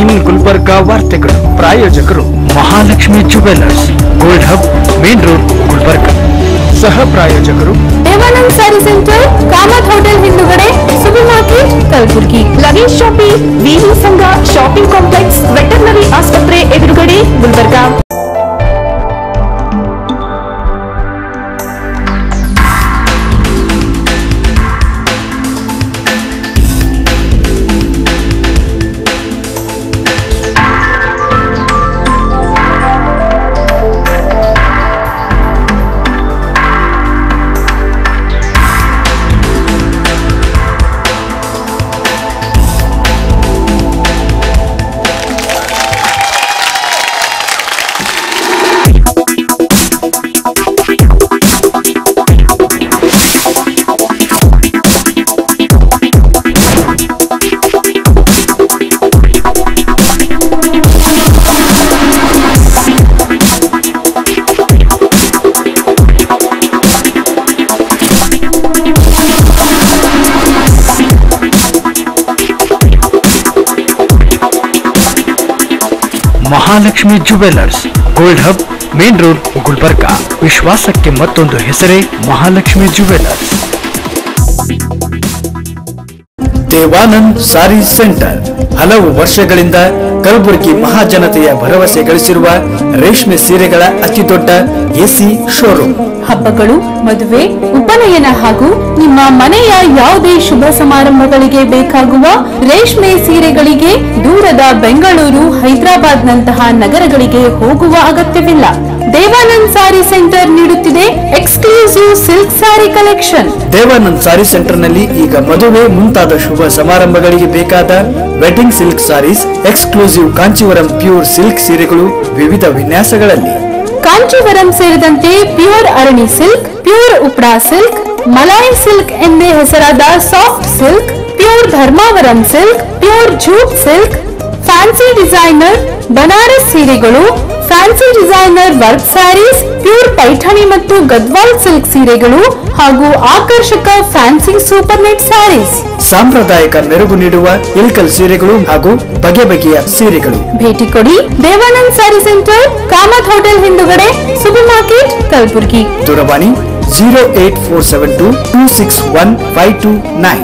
ಇನ್ ಗುಲ್ಬರ್ಗಾ ವಾರ್ತೆಗಳು ಪ್ರಾಯೋಜಕರು Mahalakshmi jewellers gold hub main road Gulbarga ಸಹ ಪ್ರಾಯೋಜಕರು ದೇವಾನಂದ್ ಸ್ಯಾರಿ ಸೆಂಟರ್ ಕಾಮತ್ ಹೋಟೆಲ್ ಹಿಂದುಗಡೆ super market Kalaburagi luggage shopping VV Sangha shopping complex veterinary ಆಸ್ಪತ್ರೆ ಎದುರುಗಡೆ Gulbarga Mahalakshmi jewellers gold hub main road Gulbarga ವಿಶ್ವಾಸಕ್ಕೆ ಮತ್ತೊಂದು ಹೆಸರೇ ಮಹಾಲಕ್ಷ್ಮಿ ಜುವೆಲ್ಲರ್ಸ್ ದೇವಾನಂದ್ ಸಾರಿ ಸೆಂಟರ್ ಹಲವು ವರ್ಷಗಳಿಂದ ಕಲಬುರಗಿ ಮಹಾಜನತೆಯ ಭರವಸೆ ಗಳಿಸಿರುವ ರೇಷ್ಮೆ ಸೀರೆಗಳ ಅತಿದೊಡ್ಡ ಎಸಿ ಶೋರೂಮ್ ಹಬ್ಬಗಳು ಮದುವೆ ಉಪನಯನ ಹಾಗೂ ನಿಮ್ಮ ಮನೆಯ ಯಾವುದೇ ಶುಭ ಸಮಾರಂಭಗಳಿಗೆ ಬೇಕಾಗುವ ರೇಷ್ಮೆ ಸೀರೆಗಳಿಗೆ ದೂರದ ಬೆಂಗಳೂರು ಹೈದರಾಬಾದ್ ನಂತಹ ನಗರಗಳಿಗೆ ಹೋಗುವ ಅಗತ್ಯವಿಲ್ಲ ದೇವಾನಂದ್ ಸಾರಿ ಸೆಂಟರ್ ನೀಡುತ್ತಿದೆ ಎಕ್ಸ್ಕ್ಲೂಸಿವ್ ಸಿಲ್ಕ್ ಸಾರಿ ಕಲೆಕ್ಷನ್ ದೇವಾನಂದ್ ಸಾರಿ ಸೆಂಟರ್ನಲ್ಲಿ ಈಗ ಮದುವೆ ಮುಂತಾದ ಶುಭ ಸಮಾರಂಭಗಳಿಗೆ ಬೇಕಾದ wedding silk saris exclusive Kanchivaram pure silk ಸೀರೆಗಳು ವಿವಿಧ ವಿನ್ಯಾಸಗಳಲ್ಲಿ ಕಾಂಚೀವರಂ ಸೇರಿದಂತೆ ಪ್ಯೂರ್ ಅರಣಿ ಸಿಲ್ಕ್ ಪ್ಯೂರ್ ಉಪ್ರಾ ಸಿಲ್ಕ್ ಮಲಾಯಿ ಸಿಲ್ಕ್ ಎಂದೇ ಹೆಸರಾದ soft silk pure Dharmavaram silk pure jute silk fancy designer Banaras ಸೀರೆಗಳು fancy designer work saris pure Paithani ಮತ್ತು ಗದ್ವಾಲ್ ಸಿಲ್ಕ್ ಸೀರೆಗಳು ಹಾಗೂ ಆಕರ್ಷಕ ಫ್ಯಾನ್ಸಿ ಸೂಪರ್ ನೆಟ್ ಸ್ಯಾರೀಸ್ ಸಾಂಪ್ರದಾಯಿಕ ಮೆರುಗು ನೀಡುವ ಇಲ್ಕಲ್ ಸೀರೆಗಳು ಹಾಗೂ ಬಗೆ ಬಗೆಯ ಸೀರೆಗಳು ಭೇಟಿ ಕೊಡಿ ದೇವಾನಂದ್ ಸ್ಯಾರಿ ಸೆಂಟರ್ ಕಾಮತ್ ಹೋಟೆಲ್ ಹಿಂದುಗಡೆ ಸೂಪರ್ ಮಾರ್ಕೆಟ್ ಕಲಬುರ್ಗಿ ದೂರವಾಣಿ zero eight four seven two two six one five two nine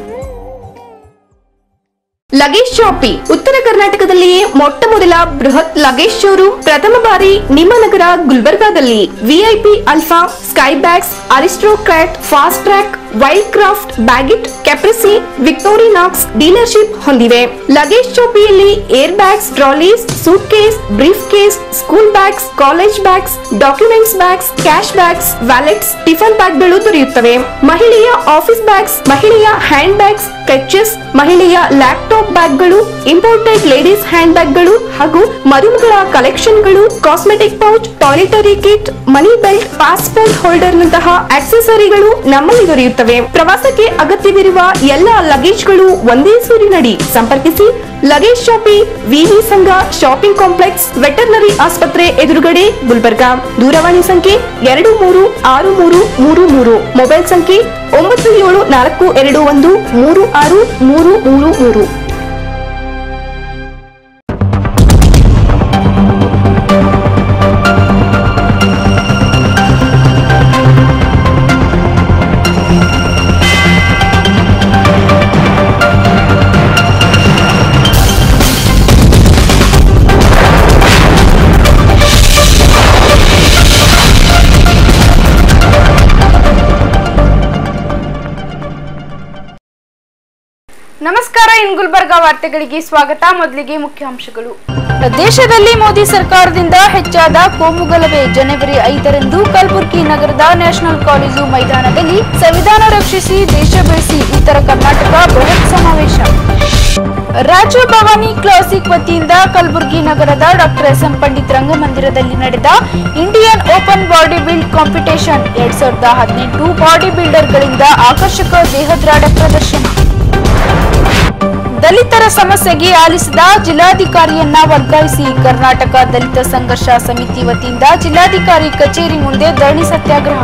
luggage shoppe ಉತ್ತರ ಕರ್ನಾಟಕದಲ್ಲಿಯೇ ಮೊಟ್ಟ ಮೊದಲ ಬೃಹತ್ ಲಗೇಜ್ ಶೋರೂಮ್ ಪ್ರಥಮ ಬಾರಿ ನಿಮ್ಮ ನಗರ ಗುಲ್ಬರ್ಗಾದಲ್ಲಿ VIP Alfa sky bags Aristocrat fast track wild craft Baggit Caprese Victorinox dealership ಹೊಂದಿವೆ ಲಗೇಜ್ ಶಾಪಿಯಲ್ಲಿ air bags trolleys suit case brief case school bags college bags documents bags cash bags wallets tiffin ಬ್ಯಾಗ್ಗಳು ದೊರೆಯುತ್ತವೆ ಮಹಿಳೆಯ office bags ಮಹಿಳೆಯ hand bags clutches ಮಹಿಳೆಯ laptop ಬ್ಯಾಗ್ಗಳು imported ladies hand ಬ್ಯಾಗ್ಗಳು ಹಾಗೂ ಮರುಮಗಳ ಕಲೆಕ್ಷನ್ಗಳು cosmetic pouch toiletry kit money belt passport holder ನಂತಹ ಆಕ್ಸೆಸರಿಗಳು ನಮ್ಮಲ್ಲಿ ದೊರೆಯುತ್ತವೆ ಪ್ರವಾಸಕ್ಕೆ ಅಗತ್ಯವಿರುವ ಎಲ್ಲ ಲಗೇಜ್ಗಳು ಒಂದೇ ಸೂರಿನಡಿ ಸಂಪರ್ಕಿಸಿ ಲಗೇಜ್ ಶಾಪಿ ವಿವಿ ಸಂಘ ಶಾಪಿಂಗ್ ಕಾಂಪ್ಲೆಕ್ಸ್ ವೆಟರ್ನರಿ ಆಸ್ಪತ್ರೆ ಎದುರುಗಡೆ ಗುಲ್ಬರ್ಗಾ ದೂರವಾಣಿ ಸಂಖ್ಯೆ ಎರಡು ಮೂರು ಆರು ಮೂರು ಮೂರು ಮೂರು ಮೊಬೈಲ್ ಸಂಖ್ಯೆ ಒಂಬತ್ತು ಏಳು ನಾಲ್ಕು ಎರಡು ಒಂದು ಮೂರು ಆರು ಮೂರು ಮೂರು ಮೂರು ನಮಸ್ಕಾರ ಇನ್ ಗುಲ್ಬರ್ಗಾ ವಾರ್ತೆಗಳಿಗೆ ಸ್ವಾಗತ ಮೊದಲಿಗೆ ಮುಖ್ಯಾಂಶಗಳು ದೇಶದಲ್ಲಿ ಮೋದಿ ಸರ್ಕಾರದಿಂದ ಹೆಚ್ಚಾದ ಕೋಮುಗಲಭೆ ಜನವರಿ ಐದರಂದು ಕಲಬುರಗಿ ನಗರದ ನ್ಯಾಷನಲ್ ಕಾಲೇಜು ಮೈದಾನದಲ್ಲಿ ಸಂವಿಧಾನ ರಕ್ಷಿಸಿ ದೇಶ ಬೆಳೆಸಿ ಉತ್ತರ ಕರ್ನಾಟಕ ಬೃಹತ್ ಸಮಾವೇಶ ರಾಜ ಭವಾನಿ ಕ್ಲಾಸಿಕ್ ವತಿಯಿಂದ ಕಲಬುರಗಿ ನಗರದ ಡಾಕ್ಟರ್ ಎಸ್ ಎಂ ಪಂಡಿತ್ ರಂಗಮಂದಿರದಲ್ಲಿ ನಡೆದ Indian open body build competition ಎರಡ್ ಸಾವಿರದ ಹದಿನೆಂಟು ಬಾಡಿ ಬಿಲ್ಡರ್ಗಳಿಂದ ಆಕರ್ಷಕ ದೇಹದ್ರಾಡ ಪ್ರದರ್ಶನ ದಲಿತರ ಸಮಸ್ಯೆಗೆ ಆಲಿಸಿದ ಜಿಲ್ಲಾಧಿಕಾರಿಯನ್ನ ವರ್ಗಾಯಿಸಿ ಕರ್ನಾಟಕ ದಲಿತ ಸಂಘರ್ಷ ಸಮಿತಿ ವತಿಯಿಂದ ಜಿಲ್ಲಾಧಿಕಾರಿ ಕಚೇರಿ ಮುಂದೆ ಧರಣಿ ಸತ್ಯಾಗ್ರಹ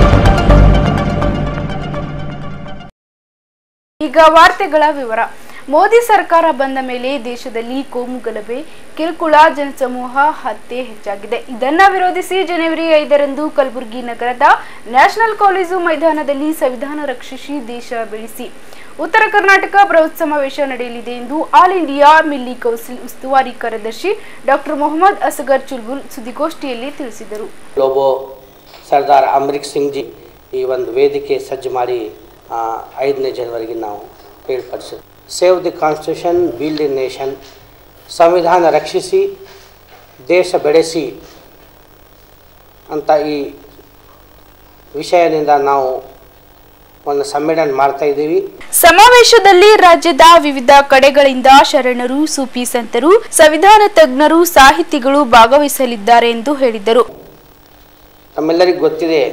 ಈಗ ವಾರ್ತೆಗಳ ವಿವರ ಮೋದಿ ಸರ್ಕಾರ ಬಂದ ಮೇಲೆ ದೇಶದಲ್ಲಿ ಕೋಮು ಗಲಭೆ ಕಿರುಕುಳ ಜನಸಮೂಹ ಹತ್ಯೆ ಹೆಚ್ಚಾಗಿದೆ ಇದನ್ನ ವಿರೋಧಿಸಿ ಜನವರಿ ಐದರಂದು ಕಲಬುರಗಿ ನಗರದ ನ್ಯಾಷನಲ್ ಕಾಲೇಜು ಮೈದಾನದಲ್ಲಿ ಸಂವಿಧಾನ ರಕ್ಷಿಸಿ ದೇಶ ಬೆಳೆಸಿ ಉತ್ತರ ಕರ್ನಾಟಕ ಬೃಹತ್ ಸಮಾವೇಶ ನಡೆಯಲಿದೆ ಎಂದು ಆಲ್ ಇಂಡಿಯಾ ಮಿಲ್ಲಿ ಕೌನ್ಸಿಲ್ ಉಸ್ತುವಾರಿ ಕಾರ್ಯದರ್ಶಿ ಡಾಕ್ಟರ್ ಮೊಹಮ್ಮದ್ ಅಸಗರ್ ಚುಲ್ಬುಲ್ ಸುದ್ದಿಗೋಷ್ಠಿಯಲ್ಲಿ ತಿಳಿಸಿದರು ಲೋಬೋ ಸರ್ದಾರ್ ಅಮರಿಕ್ ಸಿಂಗ್ ಜಿ ಈ ಒಂದು ವೇದಿಕೆ ಸಜ್ಜು ಮಾಡಿ ಆ, ಐದನೇ ಜನವರಿಗೆ ನಾವು ಏರ್ಪಡಿಸಿದ್ವಿ save the constitution build the nation ಸಂವಿಧಾನ ರಕ್ಷಿಸಿ ದೇಶ ಬೆಳೆಸಿ ಅಂತ ಈ ವಿಷಯದಿಂದ ನಾವು ಒಂದು ಸಮ್ಮೇಳನ ಮಾಡ್ತಾ ಇದ್ದೀವಿ ಸಮಾವೇಶದಲ್ಲಿ ರಾಜ್ಯದ ವಿವಿಧ ಕಡೆಗಳಿಂದ ಶರಣರು ಸೂಫಿ ಸಂತರು ಸಂವಿಧಾನ ತಜ್ಞರು ಸಾಹಿತಿಗಳು ಭಾಗವಹಿಸಲಿದ್ದಾರೆ ಎಂದು ಹೇಳಿದರು ನಮ್ಮೆಲ್ಲರಿಗೂ ಗೊತ್ತಿದೆ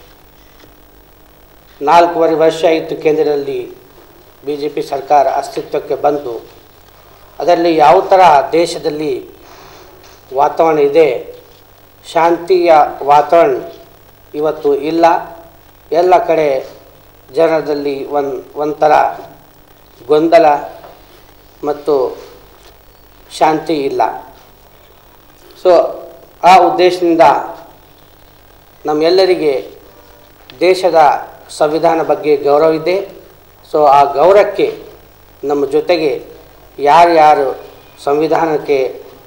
ನಾಲ್ಕೂವರೆ ವರ್ಷ ಆಯಿತು ಕೇಂದ್ರದಲ್ಲಿ ಬಿ ಜೆ ಪಿ ಸರ್ಕಾರ ಅಸ್ತಿತ್ವಕ್ಕೆ ಬಂದು ಅದರಲ್ಲಿ ಯಾವ ಥರ ದೇಶದಲ್ಲಿ ವಾತಾವರಣ ಇದೆ ಶಾಂತಿಯ ವಾತಾವರಣ ಇವತ್ತು ಇಲ್ಲ ಎಲ್ಲ ಕಡೆ ಜನರಲ್ಲಿ ಒಂದು ಒಂಥರ ಗೊಂದಲ ಮತ್ತು ಶಾಂತಿ ಇಲ್ಲ ಸೊ ಆ ಉದ್ದೇಶದಿಂದ ನಮ್ಮೆಲ್ಲರಿಗೆ ದೇಶದ ಸಂವಿಧಾನ ಬಗ್ಗೆ ಗೌರವ ಇದೆ ಸೊ ಆ ಗೌರವಕ್ಕೆ ನಮ್ಮ ಜೊತೆಗೆ ಯಾರ್ಯಾರು ಸಂವಿಧಾನಕ್ಕೆ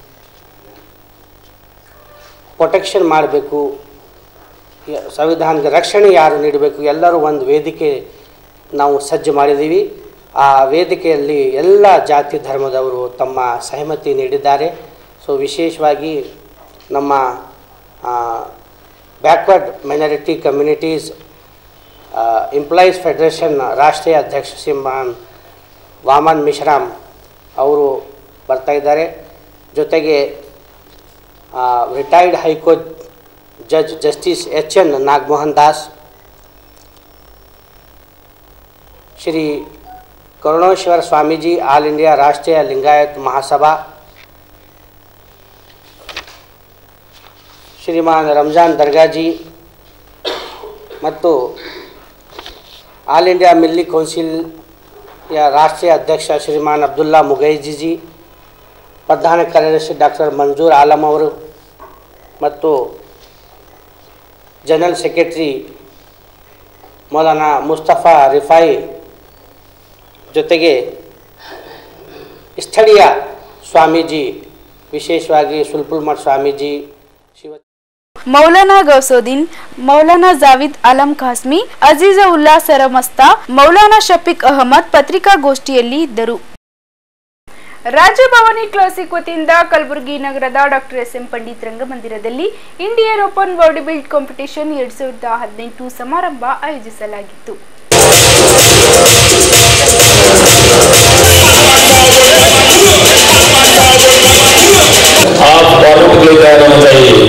ಪ್ರೊಟೆಕ್ಷನ್ ಮಾಡಬೇಕು ಸಂವಿಧಾನದ ರಕ್ಷಣೆ ಯಾರು ನೀಡಬೇಕು ಎಲ್ಲರೂ ಒಂದು ವೇದಿಕೆ ನಾವು ಸಜ್ಜು ಮಾಡಿದ್ದೀವಿ ಆ ವೇದಿಕೆಯಲ್ಲಿ ಎಲ್ಲ ಜಾತಿ ಧರ್ಮದವರು ತಮ್ಮ ಸಹಮತಿ ನೀಡಿದ್ದಾರೆ ಸೊ ವಿಶೇಷವಾಗಿ ನಮ್ಮ backward minority communities employees federation ರಾಷ್ಟ್ರೀಯ ಅಧ್ಯಕ್ಷ ಶ್ರೀಮಾನ್ ವಾಮನ್ ಮಿಶ್ರಾಮ್ ಅವರು ಬರ್ತಾ ಇದ್ದಾರೆ ಜೊತೆಗೆ retired high court judge justice H N Nagamohan Das Shri Karuneshwara Swamiji all India ರಾಷ್ಟ್ರೀಯ ಲಿಂಗಾಯತ್ ಮಹಾಸಭಾ ಶ್ರೀಮಾನ್ ರಂಜಾನ್ ದರ್ಗಾಜಿ ಮತ್ತು ಆಲ್ ಇಂಡಿಯಾ ಮಿಲ್ಲಿ ಕೌನ್ಸಿಲ್ ಯ ರಾಷ್ಟ್ರೀಯ ಅಧ್ಯಕ್ಷ ಶ್ರೀಮಾನ್ ಅಬ್ದುಲ್ಲಾ ಮುಗೈಜಿಜಿ ಪ್ರಧಾನ ಕಾರ್ಯದರ್ಶಿ ಡಾಕ್ಟರ್ ಮಂಜೂರ್ ಆಲಂ ಅವರು ಮತ್ತು ಜನರಲ್ ಸೆಕ್ರೆಟರಿ ಮೌಲಾನಾ ಮುಸ್ತಫಾ ರಿಫಾಯಿ ಜೊತೆಗೆ ಸ್ಥಳೀಯ ಸ್ವಾಮೀಜಿ ವಿಶೇಷವಾಗಿ ಸುಲ್ಪುಲ್ಮಠ್ ಸ್ವಾಮೀಜಿ ಶಿವ ಮೌಲಾನಾ ಗೌಸೋದ್ದೀನ್ ಮೌಲಾನಾ ಜಾವಿದ್ ಅಲಂ ಖಾಸ್ಮಿ ಅಜೀಜ ಉಲ್ಲಾ ಸರಮಸ್ತಾ ಮೌಲಾನಾ ಶಫೀಕ್ ಅಹಮದ್ ಪತ್ರಿಕಾಗೋಷ್ಠಿಯಲ್ಲಿ ಇದ್ದರು ರಾಜಭವನಿ ಕ್ಲಾಸಿಕ್ ವತಿಯಿಂದ ಕಲಬುರಗಿ ನಗರದ ಡಾಕ್ಟರ್ ಎಸ್ ಎಂ ಪಂಡಿತ್ ರಂಗಮಂದಿರದಲ್ಲಿ Indian open body build competition ಎರಡ್ ಸಾವಿರದ ಹದಿನೆಂಟು ಸಮಾರಂಭ ಆಯೋಜಿಸಲಾಗಿತ್ತು आप बालों को लेकर आना चाहिए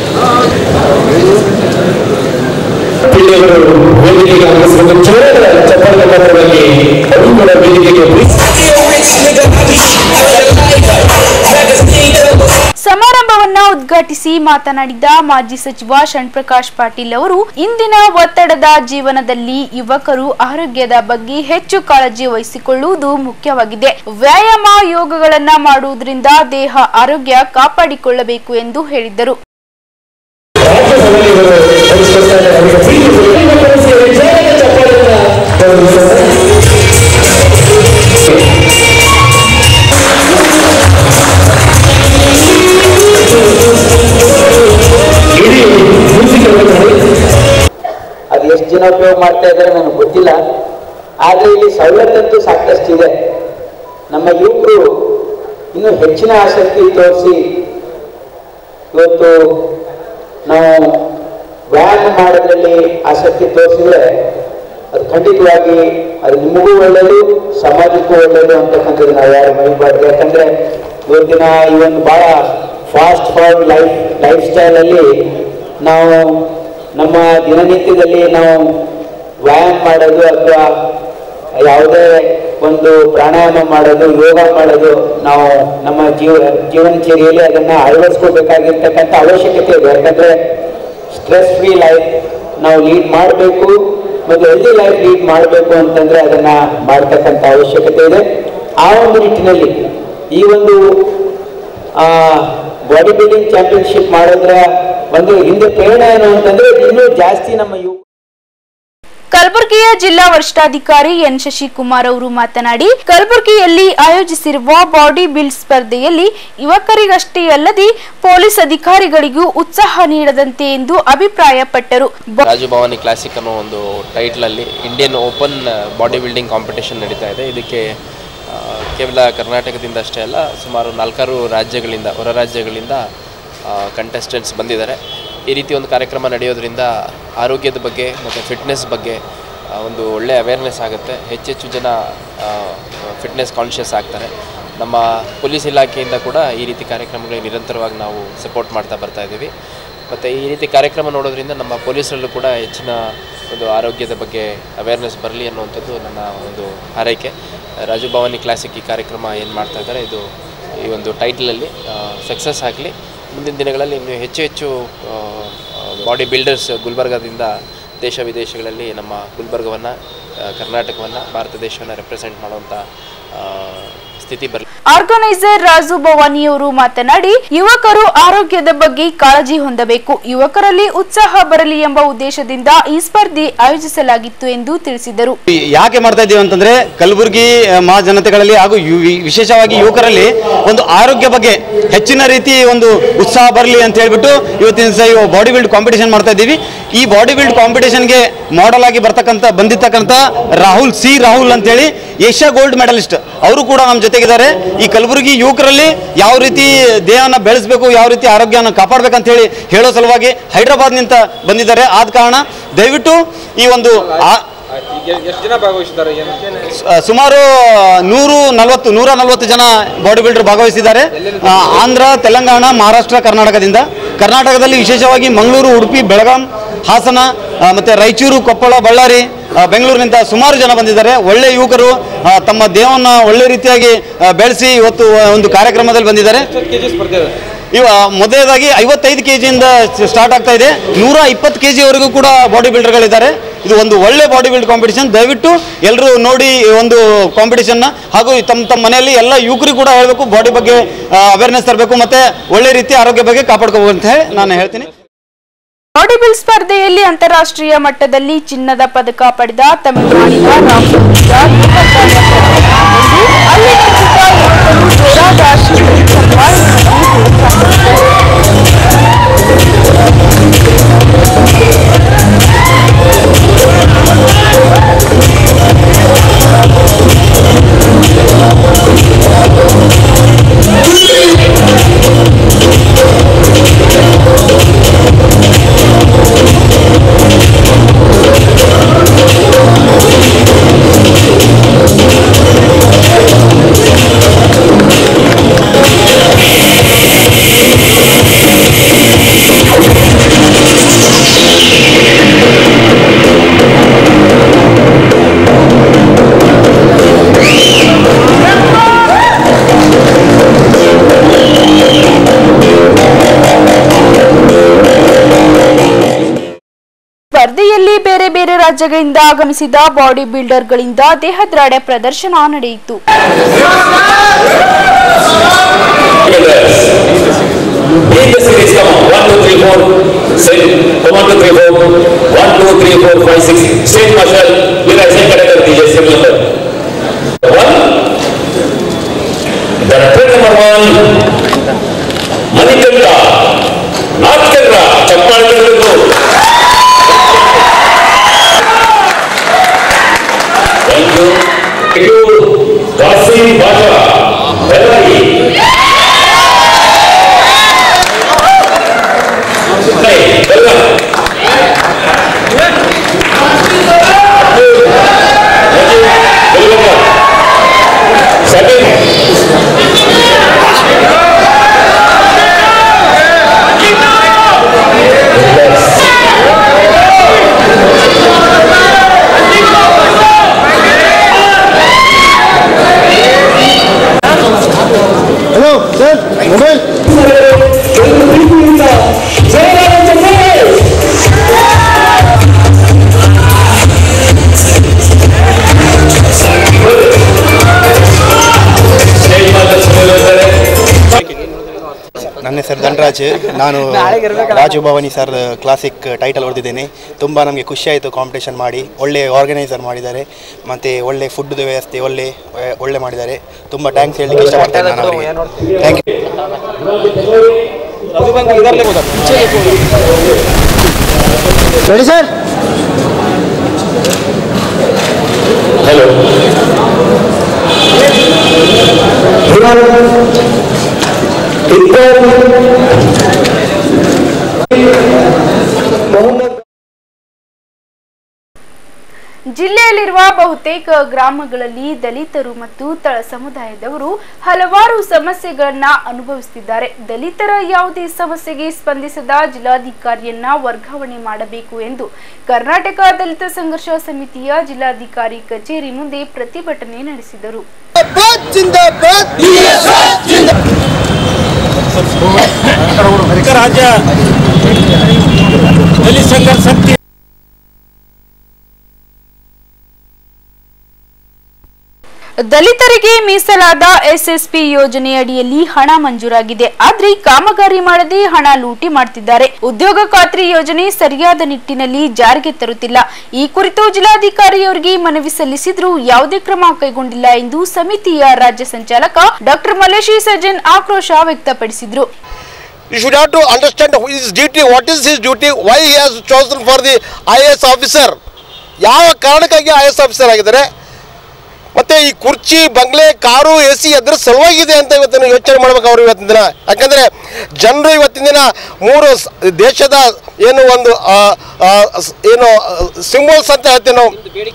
ಪಿಳ್ಳೆಗಳು ವೇದಿಕೆಗೆ ಆಗಮಿಸಬೇಕು ಚೋರರ ಚಪ್ಪಲ ಮಾತ್ರವಾಗಿ ಅವರು ಕೂಡ ವೇದಿಕೆಗೆ ಸಮಾರಂಭವನ್ನ ಉದ್ಘಾಟಿಸಿ ಮಾತನಾಡಿದ ಮಾಜಿ ಸಚಿವ ಶಣ್ಪ್ರಕಾಶ್ ಪಾಟೀಲ್ ಅವರು ಇಂದಿನ ಒತ್ತಡದ ಜೀವನದಲ್ಲಿ ಯುವಕರು ಆರೋಗ್ಯದ ಬಗ್ಗೆ ಹೆಚ್ಚು ಕಾಳಜಿ ವಹಿಸಿಕೊಳ್ಳುವುದು ಮುಖ್ಯವಾಗಿದೆ ವ್ಯಾಯಾಮ ಯೋಗಗಳನ್ನ ಮಾಡುವುದರಿಂದ ದೇಹ ಆರೋಗ್ಯ ಕಾಪಾಡಿಕೊಳ್ಳಬೇಕು ಎಂದು ಹೇಳಿದರು ರಾಜ್ಯಸಭೆಯಲ್ಲಿ ಇವರು ನಡೆಸಿಕೊಡ್ತಾ ಇದ್ದಾರೆ. ಅವರಿಗೆ ಪ್ರೀತಿ ಕೊಡಿ. ನಿಮ್ಮ ಕನಸಿಗೆ ಜಯದ ಚಪ್ಪಾಳೆಯನ್ನ ಗೌರವಿಸೋಣ. ಇಡೀ ಮುಗಿಸಿಕೊಂಡು ಅದು ಎಷ್ಟು ಜನ ಉಪಯೋಗ ಮಾಡ್ತಾ ಇದ್ದಾರೆ ನನಗೆ ಗೊತ್ತಿಲ್ಲ ಆದರೆ ಇಲ್ಲಿ ಸವಲತ್ತಂತೂ ಸಾಕಷ್ಟಿದೆ ನಮ್ಮ ಯುವಕರು ಇನ್ನೂ ಹೆಚ್ಚಿನ ಆಸಕ್ತಿ ತೋರಿಸಿ ಇವತ್ತು ನಾವು ವ್ಯಾಯಾಮ ಮಾಡೋದ್ರಲ್ಲಿ ಆಸಕ್ತಿ ತೋರಿಸಿದ್ರೆ ಅದು ಖಂಡಿತವಾಗಿ ಅದು ನಿಮಗೂ ಒಳ್ಳೆಯದು ಸಮಾಜಕ್ಕೂ ಒಳ್ಳೆಯದು ಅಂತಕ್ಕಂಥದ್ದು ನಾವು ಯಾರು ಮರಿಬಾರ್ದು ಯಾಕಂದ್ರೆ ಇವತ್ತಿನ ಈ ಒಂದು ಭಾಳ ಫಾಸ್ಟ್ ಫಾರ್ವರ್ಡ್ ಲೈಫ್ ಲೈಫ್ ಸ್ಟೈಲಲ್ಲಿ ನಾವು ನಮ್ಮ ದಿನನಿತ್ಯದಲ್ಲಿ ನಾವು ವ್ಯಾಯಾಮ ಮಾಡೋದು ಅಥವಾ ಯಾವುದೇ ಒಂದು ಪ್ರಾಣಾಯಾಮ ಮಾಡೋದು ಯೋಗ ಮಾಡೋದು ನಾವು ನಮ್ಮ ಜೀವ ಜೀವನಚರ್ಯಲ್ಲಿ ಅದನ್ನು ಅಳವಡಿಸ್ಕೋಬೇಕಾಗಿರ್ತಕ್ಕಂಥ ಅವಶ್ಯಕತೆ ಇದೆ ಯಾಕಂದರೆ ಸ್ಟ್ರೆಸ್ ಫ್ರೀ ಲೈಫ್ ನಾವು ಲೀಡ್ ಮಾಡಬೇಕು ಮತ್ತು ಹೆಲ್ದಿ ಲೈಫ್ ಲೀಡ್ ಮಾಡಬೇಕು ಅಂತಂದ್ರೆ ಅದನ್ನ ಮಾಡ್ತಕ್ಕಂಥ ಅವಶ್ಯಕತೆ ಇದೆ ಆ ಒಂದು ನಿಟ್ಟಿನಲ್ಲಿ ಈ ಒಂದು ಬಾಡಿ ಬಿಲ್ಡಿಂಗ್ ಚಾಂಪಿಯನ್ಶಿಪ್ ಮಾಡೋದ್ರ ಒಂದು ಹಿಂದೆ ಪ್ರೇರಣೆ ಏನು ಅಂತಂದ್ರೆ ಇನ್ನೂ ಜಾಸ್ತಿ ನಮ್ಮ ಯುವ ಕಲಬುರಗಿಯ ಜಿಲ್ಲಾ ವರಿಷ್ಠಾಧಿಕಾರಿ ಎನ್ ಶಶಿಕುಮಾರ್ ಅವರು ಮಾತನಾಡಿ ಕಲಬುರಗಿಯಲ್ಲಿ ಆಯೋಜಿಸಿರುವ ಬಾಡಿ ಬಿಲ್ಡ್ ಸ್ಪರ್ಧೆಯಲ್ಲಿ ಯುವಕರಿಗಷ್ಟೇ ಅಲ್ಲದೆ ಪೊಲೀಸ್ ಅಧಿಕಾರಿಗಳಿಗೂ ಉತ್ಸಾಹ ನೀಡದಂತೆ ಎಂದು ಅಭಿಪ್ರಾಯಪಟ್ಟರು ಬ- ರಾಜು ಭವಾನಿ ಕ್ಲಾಸಿಕ್ ಅನ್ನೋ ಒಂದು ಟೈಟ್ಲಲ್ಲಿ Indian open body building competition ನಡೀತಾ ಇದೆ ಇದಕ್ಕೆ ಆ, ಕೇವಲ ಕರ್ನಾಟಕದಿಂದ ಅಷ್ಟೇ ಅಲ್ಲ ಸುಮಾರು ನಾಲ್ಕಾರು ರಾಜ್ಯಗಳಿಂದ ಹೊರ ರಾಜ್ಯಗಳಿಂದ ಕಂಟೆಸ್ಟೆಂಟ್ಸ್ ಬಂದಿದ್ದಾರೆ ಈ ರೀತಿ ಒಂದು ಕಾರ್ಯಕ್ರಮ ನಡೆಯೋದ್ರಿಂದ ಆರೋಗ್ಯದ ಬಗ್ಗೆ ಮತ್ತು ಫಿಟ್ನೆಸ್ ಬಗ್ಗೆ ಆ, ಒಂದು ಒಳ್ಳೆಯ ಅವೇರ್ನೆಸ್ ಆಗುತ್ತೆ ಹೆಚ್ಚೆಚ್ಚು ಜನ ಫಿಟ್ನೆಸ್ ಕಾನ್ಷಿಯಸ್ ಆಗ್ತಾರೆ ನಮ್ಮ ಪೊಲೀಸ್ ಇಲಾಖೆಯಿಂದ ಕೂಡ ಈ ರೀತಿ ಕಾರ್ಯಕ್ರಮಗಳಿಗೆ ನಿರಂತರವಾಗಿ ನಾವು ಸಪೋರ್ಟ್ ಮಾಡ್ತಾ ಬರ್ತಾ ಇದ್ದೀವಿ ಮತ್ತು ಈ ರೀತಿ ಕಾರ್ಯಕ್ರಮ ನೋಡೋದ್ರಿಂದ ನಮ್ಮ ಪೊಲೀಸರಲ್ಲೂ ಕೂಡ ಹೆಚ್ಚಿನ ಒಂದು ಆರೋಗ್ಯದ ಬಗ್ಗೆ ಅವೇರ್ನೆಸ್ ಬರಲಿ ಅನ್ನುವಂಥದ್ದು ನನ್ನ ಒಂದು ಹಾರೈಕೆ ರಾಜು ಭವಾನಿ ಕ್ಲಾಸಿಕ್ ಈ ಕಾರ್ಯಕ್ರಮ ಏನು ಮಾಡ್ತಾ ಇದ್ದಾರೆ ಇದು ಈ ಒಂದು ಟೈಟಲಲ್ಲಿ ಸಕ್ಸಸ್ ಆಗಲಿ ಮುಂದಿನ ದಿನಗಳಲ್ಲಿ ಇನ್ನೂ ಹೆಚ್ಚು ಹೆಚ್ಚು ಬಾಡಿ ಬಿಲ್ಡರ್ಸ್ ಗುಲ್ಬರ್ಗಾದಿಂದ ದೇಶ ವಿದೇಶಗಳಲ್ಲಿ ನಮ್ಮ ಗುಲ್ಬರ್ಗವನ್ನು ಕರ್ನಾಟಕವನ್ನು ಭಾರತ ದೇಶವನ್ನು ರೆಪ್ರೆಸೆಂಟ್ ಮಾಡುವಂಥ ಆ, ಸ್ಥಿತಿ ಬರಲಿ ಆರ್ಗನೈಸರ್ ರಾಜು ಭವಾನಿಯವರು ಮಾತನಾಡಿ ಯುವಕರು ಆರೋಗ್ಯದ ಬಗ್ಗೆ ಕಾಳಜಿ ಹೊಂದಬೇಕು ಯುವಕರಲ್ಲಿ ಉತ್ಸಾಹ ಬರಲಿ ಎಂಬ ಉದ್ದೇಶದಿಂದ ಈ ಸ್ಪರ್ಧೆ ಆಯೋಜಿಸಲಾಗಿತ್ತು ಎಂದು ತಿಳಿಸಿದರು ಯಾಕೆ ಮಾಡ್ತಾ ಇದ್ದೀವಿ ಅಂತಂದ್ರೆ ಕಲಬುರಗಿ ಆ, ಮಹಾಜನತೆಗಳಲ್ಲಿ ಹಾಗೂ ಯು- ವಿ- ವಿಶೇಷವಾಗಿ ಯುವಕರಲ್ಲಿ ಒಂದು ಆರೋಗ್ಯ ಬಗ್ಗೆ ಹೆಚ್ಚಿನ ರೀತಿ ಒಂದು ಉತ್ಸಾಹ ಬರಲಿ ಅಂತ ಹೇಳ್ಬಿಟ್ಟು ಇವತ್ತಿನ ದಿವಸ ಇವು ಬಾಡಿ ಬಿಲ್ಡ್ ಕಾಂಪಿಟೇಷನ್ ಮಾಡ್ತಾ ಇದ್ದೀವಿ ಈ ಬಾಡಿ ಬಿಲ್ಡ್ ಕಾಂಪಿಟೇಷನ್ಗೆ ಮಾಡೆಲ್ ಆಗಿ ಬರ್ತಕ್ಕಂಥ ಬಂದಿರ್ತಕ್ಕಂಥ ರಾಹುಲ್ ಸಿ ರಾಹುಲ್ ಅಂತೇಳಿ ಏಷ್ಯಾ ಗೋಲ್ಡ್ ಮೆಡಲಿಸ್ಟ್ ಅವರು ಕೂಡ ನಮ್ಮ ಜೊತೆಗಿದ್ದಾರೆ ಈ ಕಲಬುರಗಿ ಯುವಕರಲ್ಲಿ ಯಾವ ರೀತಿ ದೇಹನ ಬೆಳೆಸಬೇಕು ಯಾವ ರೀತಿ ಆರೋಗ್ಯನ ಕಾಪಾಡಬೇಕಂತ ಹೇಳಿ ಹೇಳೋ ಸಲುವಾಗಿ ಹೈದರಾಬಾದ್ನಿಂದ ಬಂದಿದ್ದಾರೆ ಆದ ಕಾರಣ ದಯವಿಟ್ಟು ಈ ಒಂದು ಆ- ಎಷ್ಟು ಜನ ಭಾಗವಹಿಸಿದ್ದಾರೆ ಸ- ಸುಮಾರು ನೂರು ನಲವತ್ತು ನೂರ ನಲವತ್ತು ಜನ ಬಾಡಿ ಬಿಲ್ಡರ್ ಭಾಗವಹಿಸಿದ್ದಾರೆ ಆ, ಆಂಧ್ರ ತೆಲಂಗಾಣ ಮಹಾರಾಷ್ಟ್ರ ಕರ್ನಾಟಕದಿಂದ ಕರ್ನಾಟಕದಲ್ಲಿ ವಿಶೇಷವಾಗಿ ಮಂಗಳೂರು ಉಡುಪಿ ಬೆಳಗಾಂ ಹಾಸನ ಆ, ಮತ್ತೆ ರಾಯಚೂರು ಕೊಪ್ಪಳ ಬಳ್ಳಾರಿ ಆ, ಬೆಂಗಳೂರಿನಿಂದ ಸುಮಾರು ಜನ ಬಂದಿದ್ದಾರೆ ಒಳ್ಳೆ ಯುವಕರು ಆ, ತಮ್ಮ ದೇಹವನ್ನು ಒಳ್ಳೆ ರೀತಿಯಾಗಿ ಆ, ಬೆಳೆಸಿ ಇವತ್ತು ಒಂದು ಕಾರ್ಯಕ್ರಮದಲ್ಲಿ ಬಂದಿದ್ದಾರೆ ಕೆಜಿ ಸ್ಪರ್ಧೆ ಇವ ಮೊದಲನೇದಾಗಿ ಐವತ್ತೈದು ಕೆ ಜಿಯಿಂದ ಸ್ಟಾರ್ಟ್ ಆಗ್ತಾ ಇದೆ ನೂರ ಇಪ್ಪತ್ತು ಕೆ ಜಿವರೆಗೂ ಕೂಡ ಬಾಡಿ ಬಿಲ್ಡರ್ಗಳಿದ್ದಾರೆ ಇದು ಒಂದು ಒಳ್ಳೆ ಬಾಡಿ ಬಿಲ್ಡ್ ಕಾಂಪಿಟೇಷನ್ ದಯವಿಟ್ಟು ಎಲ್ಲರೂ ನೋಡಿ ಈ ಒಂದು ಕಾಂಪಿಟೇಷನ್ನ ಹಾಗೂ ತಮ್ಮ ತಮ್ಮ ಮನೆಯಲ್ಲಿ ಎಲ್ಲ ಯುವಕರು ಕೂಡ ಹೇಳಬೇಕು ಬಾಡಿ ಬಗ್ಗೆ ಅವೇರ್ನೆಸ್ ತರಬೇಕು ಮತ್ತೆ ಒಳ್ಳೆ ರೀತಿ ಆರೋಗ್ಯ ಬಗ್ಗೆ ಕಾಪಾಡ್ಕೋಬೇಕು ಅಂತ ಹೇಳಿ ನಾನು ಹೇಳ್ತೀನಿ ಬಾಡಿ ಬಿಲ್ಡ್ ಸ್ಪರ್ಧೆಯಲ್ಲಿ ಅಂತಾರಾಷ್ಟ್ರೀಯ ಮಟ್ಟದಲ್ಲಿ ಚಿನ್ನದ ಪದಕ ಪಡೆದ ತಮಿಳುನಾಡಿನ ರಾಮಪುರದ ಅಲ್ಲಿ ನೆಲೆಸಿದ ಯುವಕರು ಜೋರಾದ ಶಿಕ್ಷಣ ಸಂಪಾದನೆಯಲ್ಲಿ ಪ್ರೋತ್ಸಾಹಿಸಿದರು. ಸ್ಪರ್ಧೆಯಲ್ಲಿ ಬೇರೆ ಬೇರೆ ರಾಜ್ಯಗಳಿಂದ ಆಗಮಿಸಿದ ಬಾಡಿ ಬಿಲ್ಡರ್ಗಳಿಂದ ದೇಹದ್ರಾಡೆ ಪ್ರದರ್ಶನ ನಡೆಯಿತು Lead the series, come on. One, two, three, four. Sing. Come on, two, three, four. One, two, three, four, five, six. State marshal. मेरा ऐसे खड़े कर दीजिए sir number one The trend number one. Manikantha नाच कर रहा चप्पल कर दो thank you thank you Kasim बाजा बेलारी नहीं बेला सेकंड ಹಲೋ ಸರ್ ಮೊಬೈಲ್ ನನ್ನ ಹೆಸರು ಧನರಾಜ್ ನಾನು Raju Bhavani sir classic title ಹೊಡೆದಿದ್ದೇನೆ ತುಂಬ ನಮಗೆ ಖುಷಿ ಆಯಿತು ಕಾಂಪಿಟೇಷನ್ ಮಾಡಿ ಒಳ್ಳೆ ಆರ್ಗನೈಸರ್ ಮಾಡಿದ್ದಾರೆ ಮತ್ತು ಒಳ್ಳೆ ಫುಡ್ದು ವ್ಯವಸ್ಥೆ ಒಳ್ಳೆ ಒಳ್ಳೆ ಮಾಡಿದ್ದಾರೆ ತುಂಬ ಥ್ಯಾಂಕ್ಸ್ ಹೇಳಲಿಕ್ಕೆ ಇಷ್ಟಪಡ್ತೇನೆ ನಾನು ಅವರಿಗೆ ಥ್ಯಾಂಕ್ ಹೇಳಿ ಸರ್ ಹಲೋ ಜಿಲ್ಲೆಯಲ್ಲಿರುವ ಬಹುತೇಕ ಗ್ರಾಮಗಳಲ್ಲಿ ದಲಿತರು ಮತ್ತು ತಳ ಸಮುದಾಯದವರು ಹಲವಾರು ಸಮಸ್ಯೆಗಳನ್ನ ಅನುಭವಿಸುತ್ತಿದ್ದಾರೆ ದಲಿತರ ಯಾವುದೇ ಸಮಸ್ಯೆಗೆ ಸ್ಪಂದಿಸದ ಜಿಲ್ಲಾಧಿಕಾರಿಯನ್ನ ವರ್ಗಾವಣೆ ಮಾಡಬೇಕು ಎಂದು ಕರ್ನಾಟಕ ದಲಿತ ಸಂಘರ್ಷ ಸಮಿತಿಯ ಜಿಲ್ಲಾಧಿಕಾರಿ ಕಚೇರಿ ಮುಂದೆ ಪ್ರತಿಭಟನೆ ನಡೆಸಿದರು ರಾಜ್ಯ ದಲಿತ ಸಂಘರ್ಷ ಸಮಿತಿ ದಲಿತರಿಗೆ ಮೀಸಲಾದ ಎಸ್ಎಸ್ಪಿ ಯೋಜನೆಯಡಿಯಲ್ಲಿ ಹಣ ಮಂಜೂರಾಗಿದೆ ಆದ್ರೆ ಕಾಮಗಾರಿ ಮಾಡದೆ ಹಣ ಲೂಟಿ ಮಾಡ್ತಿದ್ದಾರೆ ಉದ್ಯೋಗ ಖಾತ್ರಿ ಯೋಜನೆ ಸರಿಯಾದ ನಿಟ್ಟಿನಲ್ಲಿ ಜಾರಿಗೆ ತರುತ್ತಿಲ್ಲ ಈ ಕುರಿತು ಜಿಲ್ಲಾಧಿಕಾರಿಯವರಿಗೆ ಮನವಿ ಸಲ್ಲಿಸಿದ್ರೂ ಯಾವುದೇ ಕ್ರಮ ಕೈಗೊಂಡಿಲ್ಲ ಎಂದು ಸಮಿತಿಯ ರಾಜ್ಯ ಸಂಚಾಲಕ ಡಾಕ್ಟರ್ ಮಲೇಶಿ ಸಜ್ಜನ್ ಆಕ್ರೋಶ ವ್ಯಕ್ತಪಡಿಸಿದ್ರು You should have to understand his duty, what is his duty, why he has chosen for the IAS officer. ಯಾವ ಕಾರಣಕ್ಕಾಗಿ ಐ ಎಸ್ ಆಫೀಸರ್ ಆಗಿದ್ದಾರೆ ಮತ್ತೆ ಈ ಕುರ್ಚಿ ಬಂಗ್ಲೆ ಕಾರು ಎ ಸಿ ಅದ್ರ ಸಲುವಾಗಿದೆ ಅಂತ ಇವತ್ತಿನ ಯೋಚನೆ ಮಾಡ್ಬೇಕು ಅವರು ಇವತ್ತಿನ ದಿನ ಯಾಕಂದ್ರೆ ಜನರು ಇವತ್ತಿನ ದಿನ ಮೂರು ಸ- ದೇಶದ ಏನು ಒಂದು ಆ, ಆ, ಸ್- ಏನು ಸಿಂಬಲ್ಸ್ ಅಂತ ಹೇಳ್ತೀವಿ ನಾವು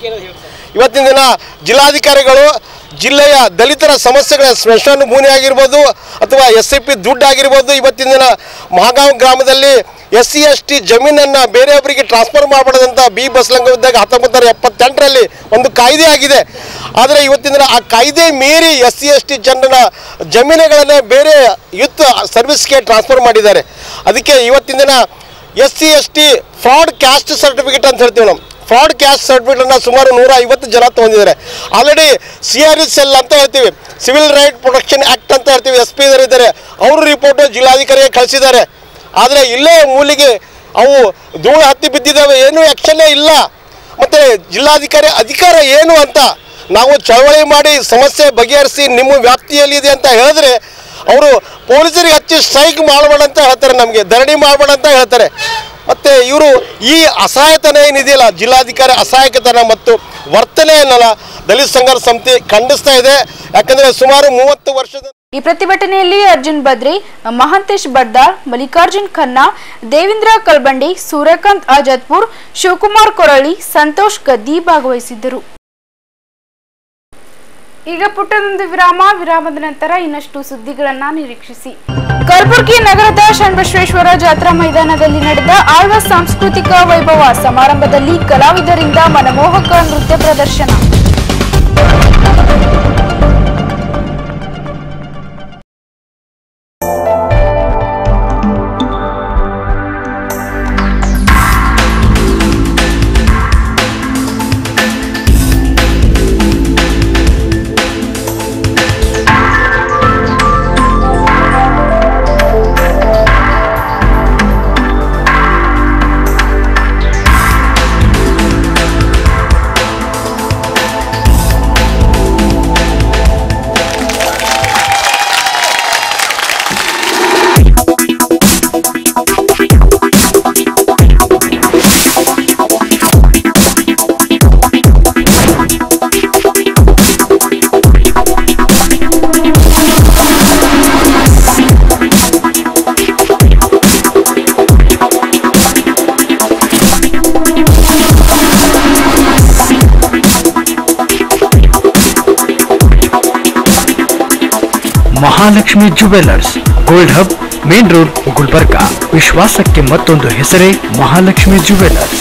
ಇವತ್ತಿನ ದಿನ ಜಿಲ್ಲಾಧಿಕಾರಿಗಳು ಜಿಲ್ಲೆಯ ದಲಿತರ ಸಮಸ್ಯೆಗಳ ಸ್ಮಶಾನ ಭೂಮಿ ಆಗಿರ್ಬೋದು ಅಥವಾ ಎಸ್ ಸಿ ಪಿ ದುಡ್ಡು ಆಗಿರ್ಬೋದು ಇವತ್ತಿನ ದಿನ ಮಹಾಗಾಂವ್ ಗ್ರಾಮದಲ್ಲಿ ಎಸ್ ಸಿ ಎಸ್ ಟಿ ಜಮೀನನ್ನು ಬೇರೆಯವರಿಗೆ ಟ್ರಾನ್ಸ್ಫರ್ ಮಾಡಬಾರ್ದಂತ ಬಿ ಬಸಲಂಗವಿದ್ದಾಗ ಹತ್ತೊಂಬತ್ತು ನೂರ ಎಪ್ಪತ್ತೆಂಟರಲ್ಲಿ ಒಂದು ಕಾಯ್ದೆ ಆಗಿದೆ ಆದರೆ ಇವತ್ತಿನ ದಿನ ಆ ಕಾಯ್ದೆ ಮೀರಿ ಎಸ್ ಸಿ ಎಸ್ ಟಿ ಜನರ ಜಮೀನುಗಳನ್ನು ಬೇರೆ ಯೂತ್ ಸರ್ವಿಸ್ಗೆ ಟ್ರಾನ್ಸ್ಫರ್ ಮಾಡಿದ್ದಾರೆ ಅದಕ್ಕೆ ಇವತ್ತಿನ ದಿನ S C S T fraud caste certificate ಅಂತ ಹೇಳ್ತೀವಿ ನಾವು ಫ್ರಾಡ್ ಕ್ಯಾಸ್ಟ್ ಸರ್ಟಿಫಿಕೇಟನ್ನು ಸುಮಾರು ನೂರ ಐವತ್ತು ಜನ ತೊಗೊಂಡಿದ್ದಾರೆ already C R E cell ಅಂತ ಹೇಳ್ತೀವಿ ಸಿವಿಲ್ ರೈಟ್ ಪ್ರೊಟೆಕ್ಷನ್ ಆ್ಯಕ್ಟ್ ಅಂತ ಹೇಳ್ತೀವಿ ಎಸ್ ಪಿ ಇದ್ದಾರೆ ಅವರು ರಿಪೋರ್ಟ್ ಜಿಲ್ಲಾಧಿಕಾರಿಗೆ ಕಳಿಸಿದ್ದಾರೆ ಆದರೆ ಇಲ್ಲೇ ಮೂಲಿಗೆ ಅವು ಧೂಳು ಹತ್ತಿ ಬಿದ್ದಿದ್ದಾವೆ ಏನೂ ಆ್ಯಕ್ಷನ್ನೇ ಇಲ್ಲ ಮತ್ತು ಜಿಲ್ಲಾಧಿಕಾರಿ ಅಧಿಕಾರ ಏನು ಅಂತ ನಾವು ಚಳವಳಿ ಮಾಡಿ ಸಮಸ್ಯೆ ಬಗೆಹರಿಸಿ ನಿಮ್ಮ ವ್ಯಾಪ್ತಿಯಲ್ಲಿದೆ ಅಂತ ಹೇಳಿದ್ರೆ ಅವರು ಪೊಲೀಸರಿಗೆ ಹಚ್ಚಿ ಸ್ಟ್ರೈಕ್ ಮಾಡಬೇಡ ಅಂತ ಹೇಳ್ತಾರೆ ನಮಗೆ ಧರಣಿ ಮಾಡಬೇಡ ಅಂತ ಹೇಳ್ತಾರೆ ಮತ್ತು ಇವರು ಈ ಅಸಹಾಯತನ ಏನಿದೆಯಲ್ಲ ಜಿಲ್ಲಾಧಿಕಾರಿ ಅಸಹಾಯಕತನ ಮತ್ತು ವರ್ತನೆಯನ್ನೆಲ್ಲ ದಲಿತ ಸಂಘರ್ಷ ಸಮಿತಿ ಖಂಡಿಸ್ತಾ ಇದೆ ಯಾಕಂದರೆ ಸುಮಾರು ಮೂವತ್ತು ವರ್ಷದ ಈ ಪ್ರತಿಭಟನೆಯಲ್ಲಿ ಅರ್ಜುನ್ ಬದ್ರಿ ಮಹಾಂತೇಶ್ ಬಡ್ದಾಳ್ ಮಲ್ಲಿಕಾರ್ಜುನ್ ಖನ್ನಾ ದೇವೇಂದ್ರ ಕಲ್ಬಂಡಿ ಸೂರ್ಯಕಾಂತ್ ಆಜಾದ್ಪುರ್ ಶಿವಕುಮಾರ್ ಕೊರಳಿ ಸಂತೋಷ್ ಗದ್ದಿ ಭಾಗವಹಿಸಿದ್ದರು ಈಗ ಪುಟ್ಟದೊಂದು ವಿರಾಮ ವಿರಾಮದ ನಂತರ ಇನ್ನಷ್ಟು ಸುದ್ದಿಗಳನ್ನ ನಿರೀಕ್ಷಿಸಿ ಕಲಬುರಗಿ ನಗರದ ಶರಣಬಸವೇಶ್ವರ ಜಾತ್ರಾ ಮೈದಾನದಲ್ಲಿ ನಡೆದ ಆಳ್ವ ಸಾಂಸ್ಕೃತಿಕ ವೈಭವ ಸಮಾರಂಭದಲ್ಲಿ ಕಲಾವಿದರಿಂದ ಮನಮೋಹಕ ನೃತ್ಯ ಪ್ರದರ್ಶನ Mahalakshmi jewellers gold hub main road Gulbarga ವಿಶ್ವಾಸಕ್ಕೆ ಮತ್ತೊಂದು ಹೆಸರೇ ಮಹಾಲಕ್ಷ್ಮಿ ಜುವೆಲ್ಲರ್ಸ್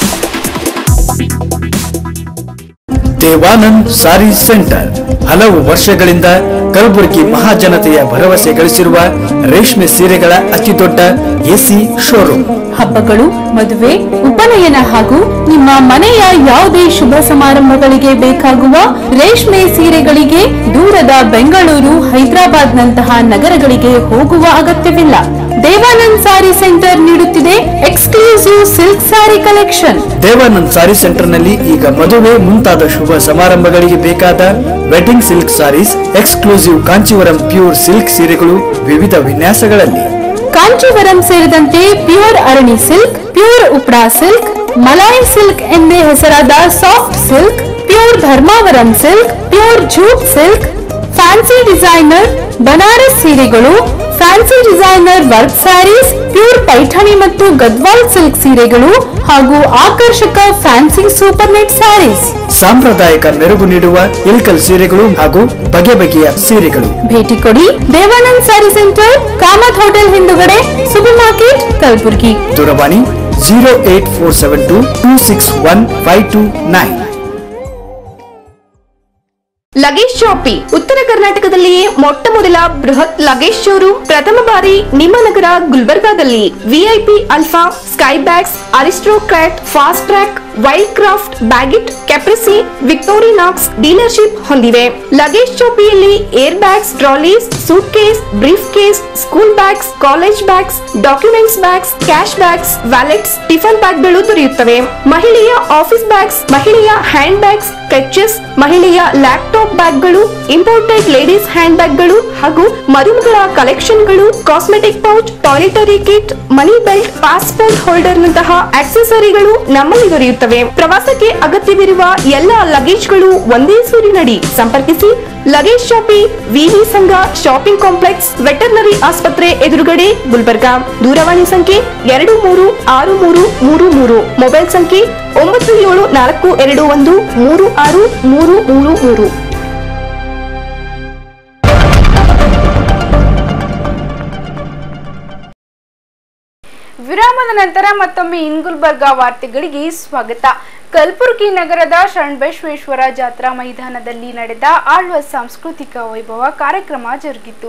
ದೇವಾನಂದ್ ಸಾರಿ ಸೆಂಟರ್ ಹಲವು ವರ್ಷಗಳಿಂದ ಕಲಬುರಗಿ ಮಹಾಜನತೆಯ ಭರವಸೆ ಗಳಿಸಿರುವ ರೇಷ್ಮೆ ಸೀರೆಗಳ ಅತಿದೊಡ್ಡ ಎಸಿ ಶೋರೂಮ್ ಹಬ್ಬಗಳು ಮದುವೆ ಉಪನಯನ ಹಾಗೂ ನಿಮ್ಮ ಮನೆಯ ಯಾವುದೇ ಶುಭ ಸಮಾರಂಭಗಳಿಗೆ ಬೇಕಾಗುವ ರೇಷ್ಮೆ ಸೀರೆಗಳಿಗೆ ದೂರದ ಬೆಂಗಳೂರು ಹೈದರಾಬಾದ್ ನಂತಹ ನಗರಗಳಿಗೆ ಹೋಗುವ ಅಗತ್ಯವಿಲ್ಲ ದೇವಾನಂದ್ ಸಾರಿ ಸೆಂಟರ್ ನೀಡುತ್ತಿದೆ ಎಕ್ಸ್ಕ್ಲೂಸಿವ್ ಸಿಲ್ಕ್ ಸಾರಿ ಕಲೆಕ್ಷನ್ ದೇವಾನಂದ್ ಸಾರಿ ಸೆಂಟರ್ನಲ್ಲಿ ಈಗ ಮದುವೆ ಮುಂತಾದ ಶುಭ ಸಮಾರಂಭಗಳಿಗೆ ಬೇಕಾದ wedding silk saris exclusive Kanchivaram pure silk ಸೀರೆಗಳು ವಿವಿಧ ವಿನ್ಯಾಸಗಳಲ್ಲಿ ಕಾಂಚೀವರಂ ಸೇರಿದಂತೆ ಪ್ಯೂರ್ ಅರಣಿ ಸಿಲ್ಕ್ ಪ್ಯೂರ್ ಉಪ್ರಾ ಸಿಲ್ಕ್ ಮಲಾಯಿ ಸಿಲ್ಕ್ ಎಂದೇ ಹೆಸರಾದ soft silk pure Dharmavaram silk pure jute silk fancy designer Banaras ಸೀರೆಗಳು fancy designer work saris pure Paithani ಮತ್ತು ಗದ್ವಾಲ್ ಸಿಲ್ಕ್ ಸೀರೆಗಳು ಹಾಗೂ ಆಕರ್ಷಕ ಫ್ಯಾನ್ಸಿ ಸೂಪರ್ ನೆಟ್ ಸ್ಯಾರೀಸ್ ಸಾಂಪ್ರದಾಯಿಕ ಮೆರುಗು ನೀಡುವ ಇಲ್ಕಲ್ ಸೀರೆಗಳು ಹಾಗೂ ಬಗೆ ಬಗೆಯ ಸೀರೆಗಳು ಭೇಟಿ ಕೊಡಿ ದೇವಾನಂದ್ ಸ್ಯಾರಿ ಸೆಂಟರ್ ಕಾಮತ್ ಹೋಟೆಲ್ ಹಿಂದುಗಡೆ ಸೂಪರ್ ಮಾರ್ಕೆಟ್ ಕಲಬುರಗಿ ದೂರವಾಣಿ zero eight four seven two two six one five two nine luggage shoppe ಉತ್ತರ ಕರ್ನಾಟಕದಲ್ಲಿಯೇ ಮೊಟ್ಟ ಮೊದಲ ಬೃಹತ್ ಲಗೇಜ್ ಶೋರೂಮ್ ಪ್ರಥಮ ಬಾರಿ ನಿಮ್ಮ ನಗರ ಗುಲ್ಬರ್ಗಾದಲ್ಲಿ VIP Alfa sky bags Aristocrat fast track wild craft Baggit Caprese Victorinox dealership ಹೊಂದಿವೆ ಲಗೇಜ್ ಶಾಪಿಯಲ್ಲಿ air bags trolleys suit case brief case school bags college bags documents bags cash bags wallets tiffin ಬ್ಯಾಗ್ಗಳು ದೊರೆಯುತ್ತವೆ ಮಹಿಳೆಯ office bags ಮಹಿಳೆಯ hand bags clutches ಮಹಿಳೆಯ laptop ಬ್ಯಾಗ್ಗಳು imported ladies hand ಬ್ಯಾಗ್ಗಳು ಹಾಗೂ ಮರುಮಗಳ ಕಲೆಕ್ಷನ್ಗಳು cosmetic pouch toiletry kit money belt passport holder ನಂತಹ ಆಕ್ಸೆಸರಿಗಳು ನಮ್ಮಲ್ಲಿ ದೊರೆಯುತ್ತವೆ ಪ್ರವಾಸಕ್ಕೆ ಅಗತ್ಯವಿರುವ ಎಲ್ಲ ಲಗೇಜ್ಗಳು ಒಂದೇ ಸೂರಿನಡಿ ಸಂಪರ್ಕಿಸಿ ಲಗೇಜ್ ಶಾಪಿ ವಿವಿ ಸಂಘ ಶಾಪಿಂಗ್ ಕಾಂಪ್ಲೆಕ್ಸ್ ವೆಟರ್ನರಿ ಆಸ್ಪತ್ರೆ ಎದುರುಗಡೆ ಗುಲ್ಬರ್ಗಾ ದೂರವಾಣಿ ಸಂಖ್ಯೆ ಎರಡು ಮೂರು ಆರು ಮೂರು ಮೂರು ಮೂರು ಮೊಬೈಲ್ ಸಂಖ್ಯೆ ಒಂಬತ್ತು ಏಳು ನಾಲ್ಕು ಎರಡು ಒಂದು ಮೂರು ಆರು ಮೂರು ಮೂರು ಮೂರು ವಿರಾಮದ ನಂತರ ಮತ್ತೊಮ್ಮೆ ಇನ್ಗುಲ್ಬರ್ಗಾ ವಾರ್ತೆಗಳಿಗೆ ಸ್ವಾಗತ ಕಲಬುರಗಿ ನಗರದ ಶರಣಬಸವೇಶ್ವರ ಜಾತ್ರಾ ಮೈದಾನದಲ್ಲಿ ನಡೆದ ಆಳ್ವ ಸಾಂಸ್ಕೃತಿಕ ವೈಭವ ಕಾರ್ಯಕ್ರಮ ಜರುಗಿತು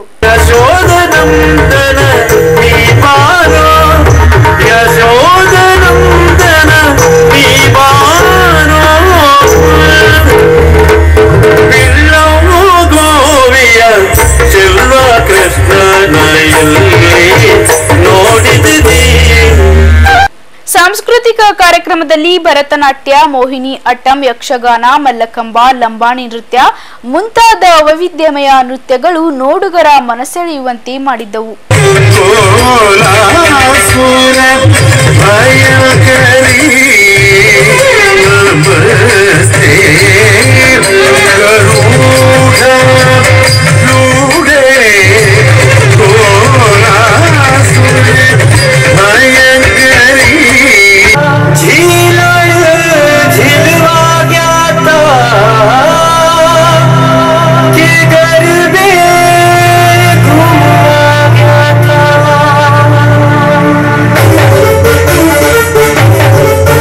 ಸಾಂಸ್ಕೃತಿಕ ಕಾರ್ಯಕ್ರಮದಲ್ಲಿ ಭರತನಾಟ್ಯ ಮೋಹಿನಿ ಅಟ್ಟಂ ಯಕ್ಷಗಾನ ಮಲ್ಲಕಂಬ ಲಂಬಾಣಿ ನೃತ್ಯ ಮುಂತಾದ ವೈವಿಧ್ಯಮಯ ನೃತ್ಯಗಳು ನೋಡುಗರ ಮನಸೆಳೆಯುವಂತೆ ಮಾಡಿದ್ದವು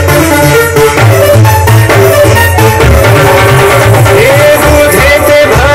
बुझे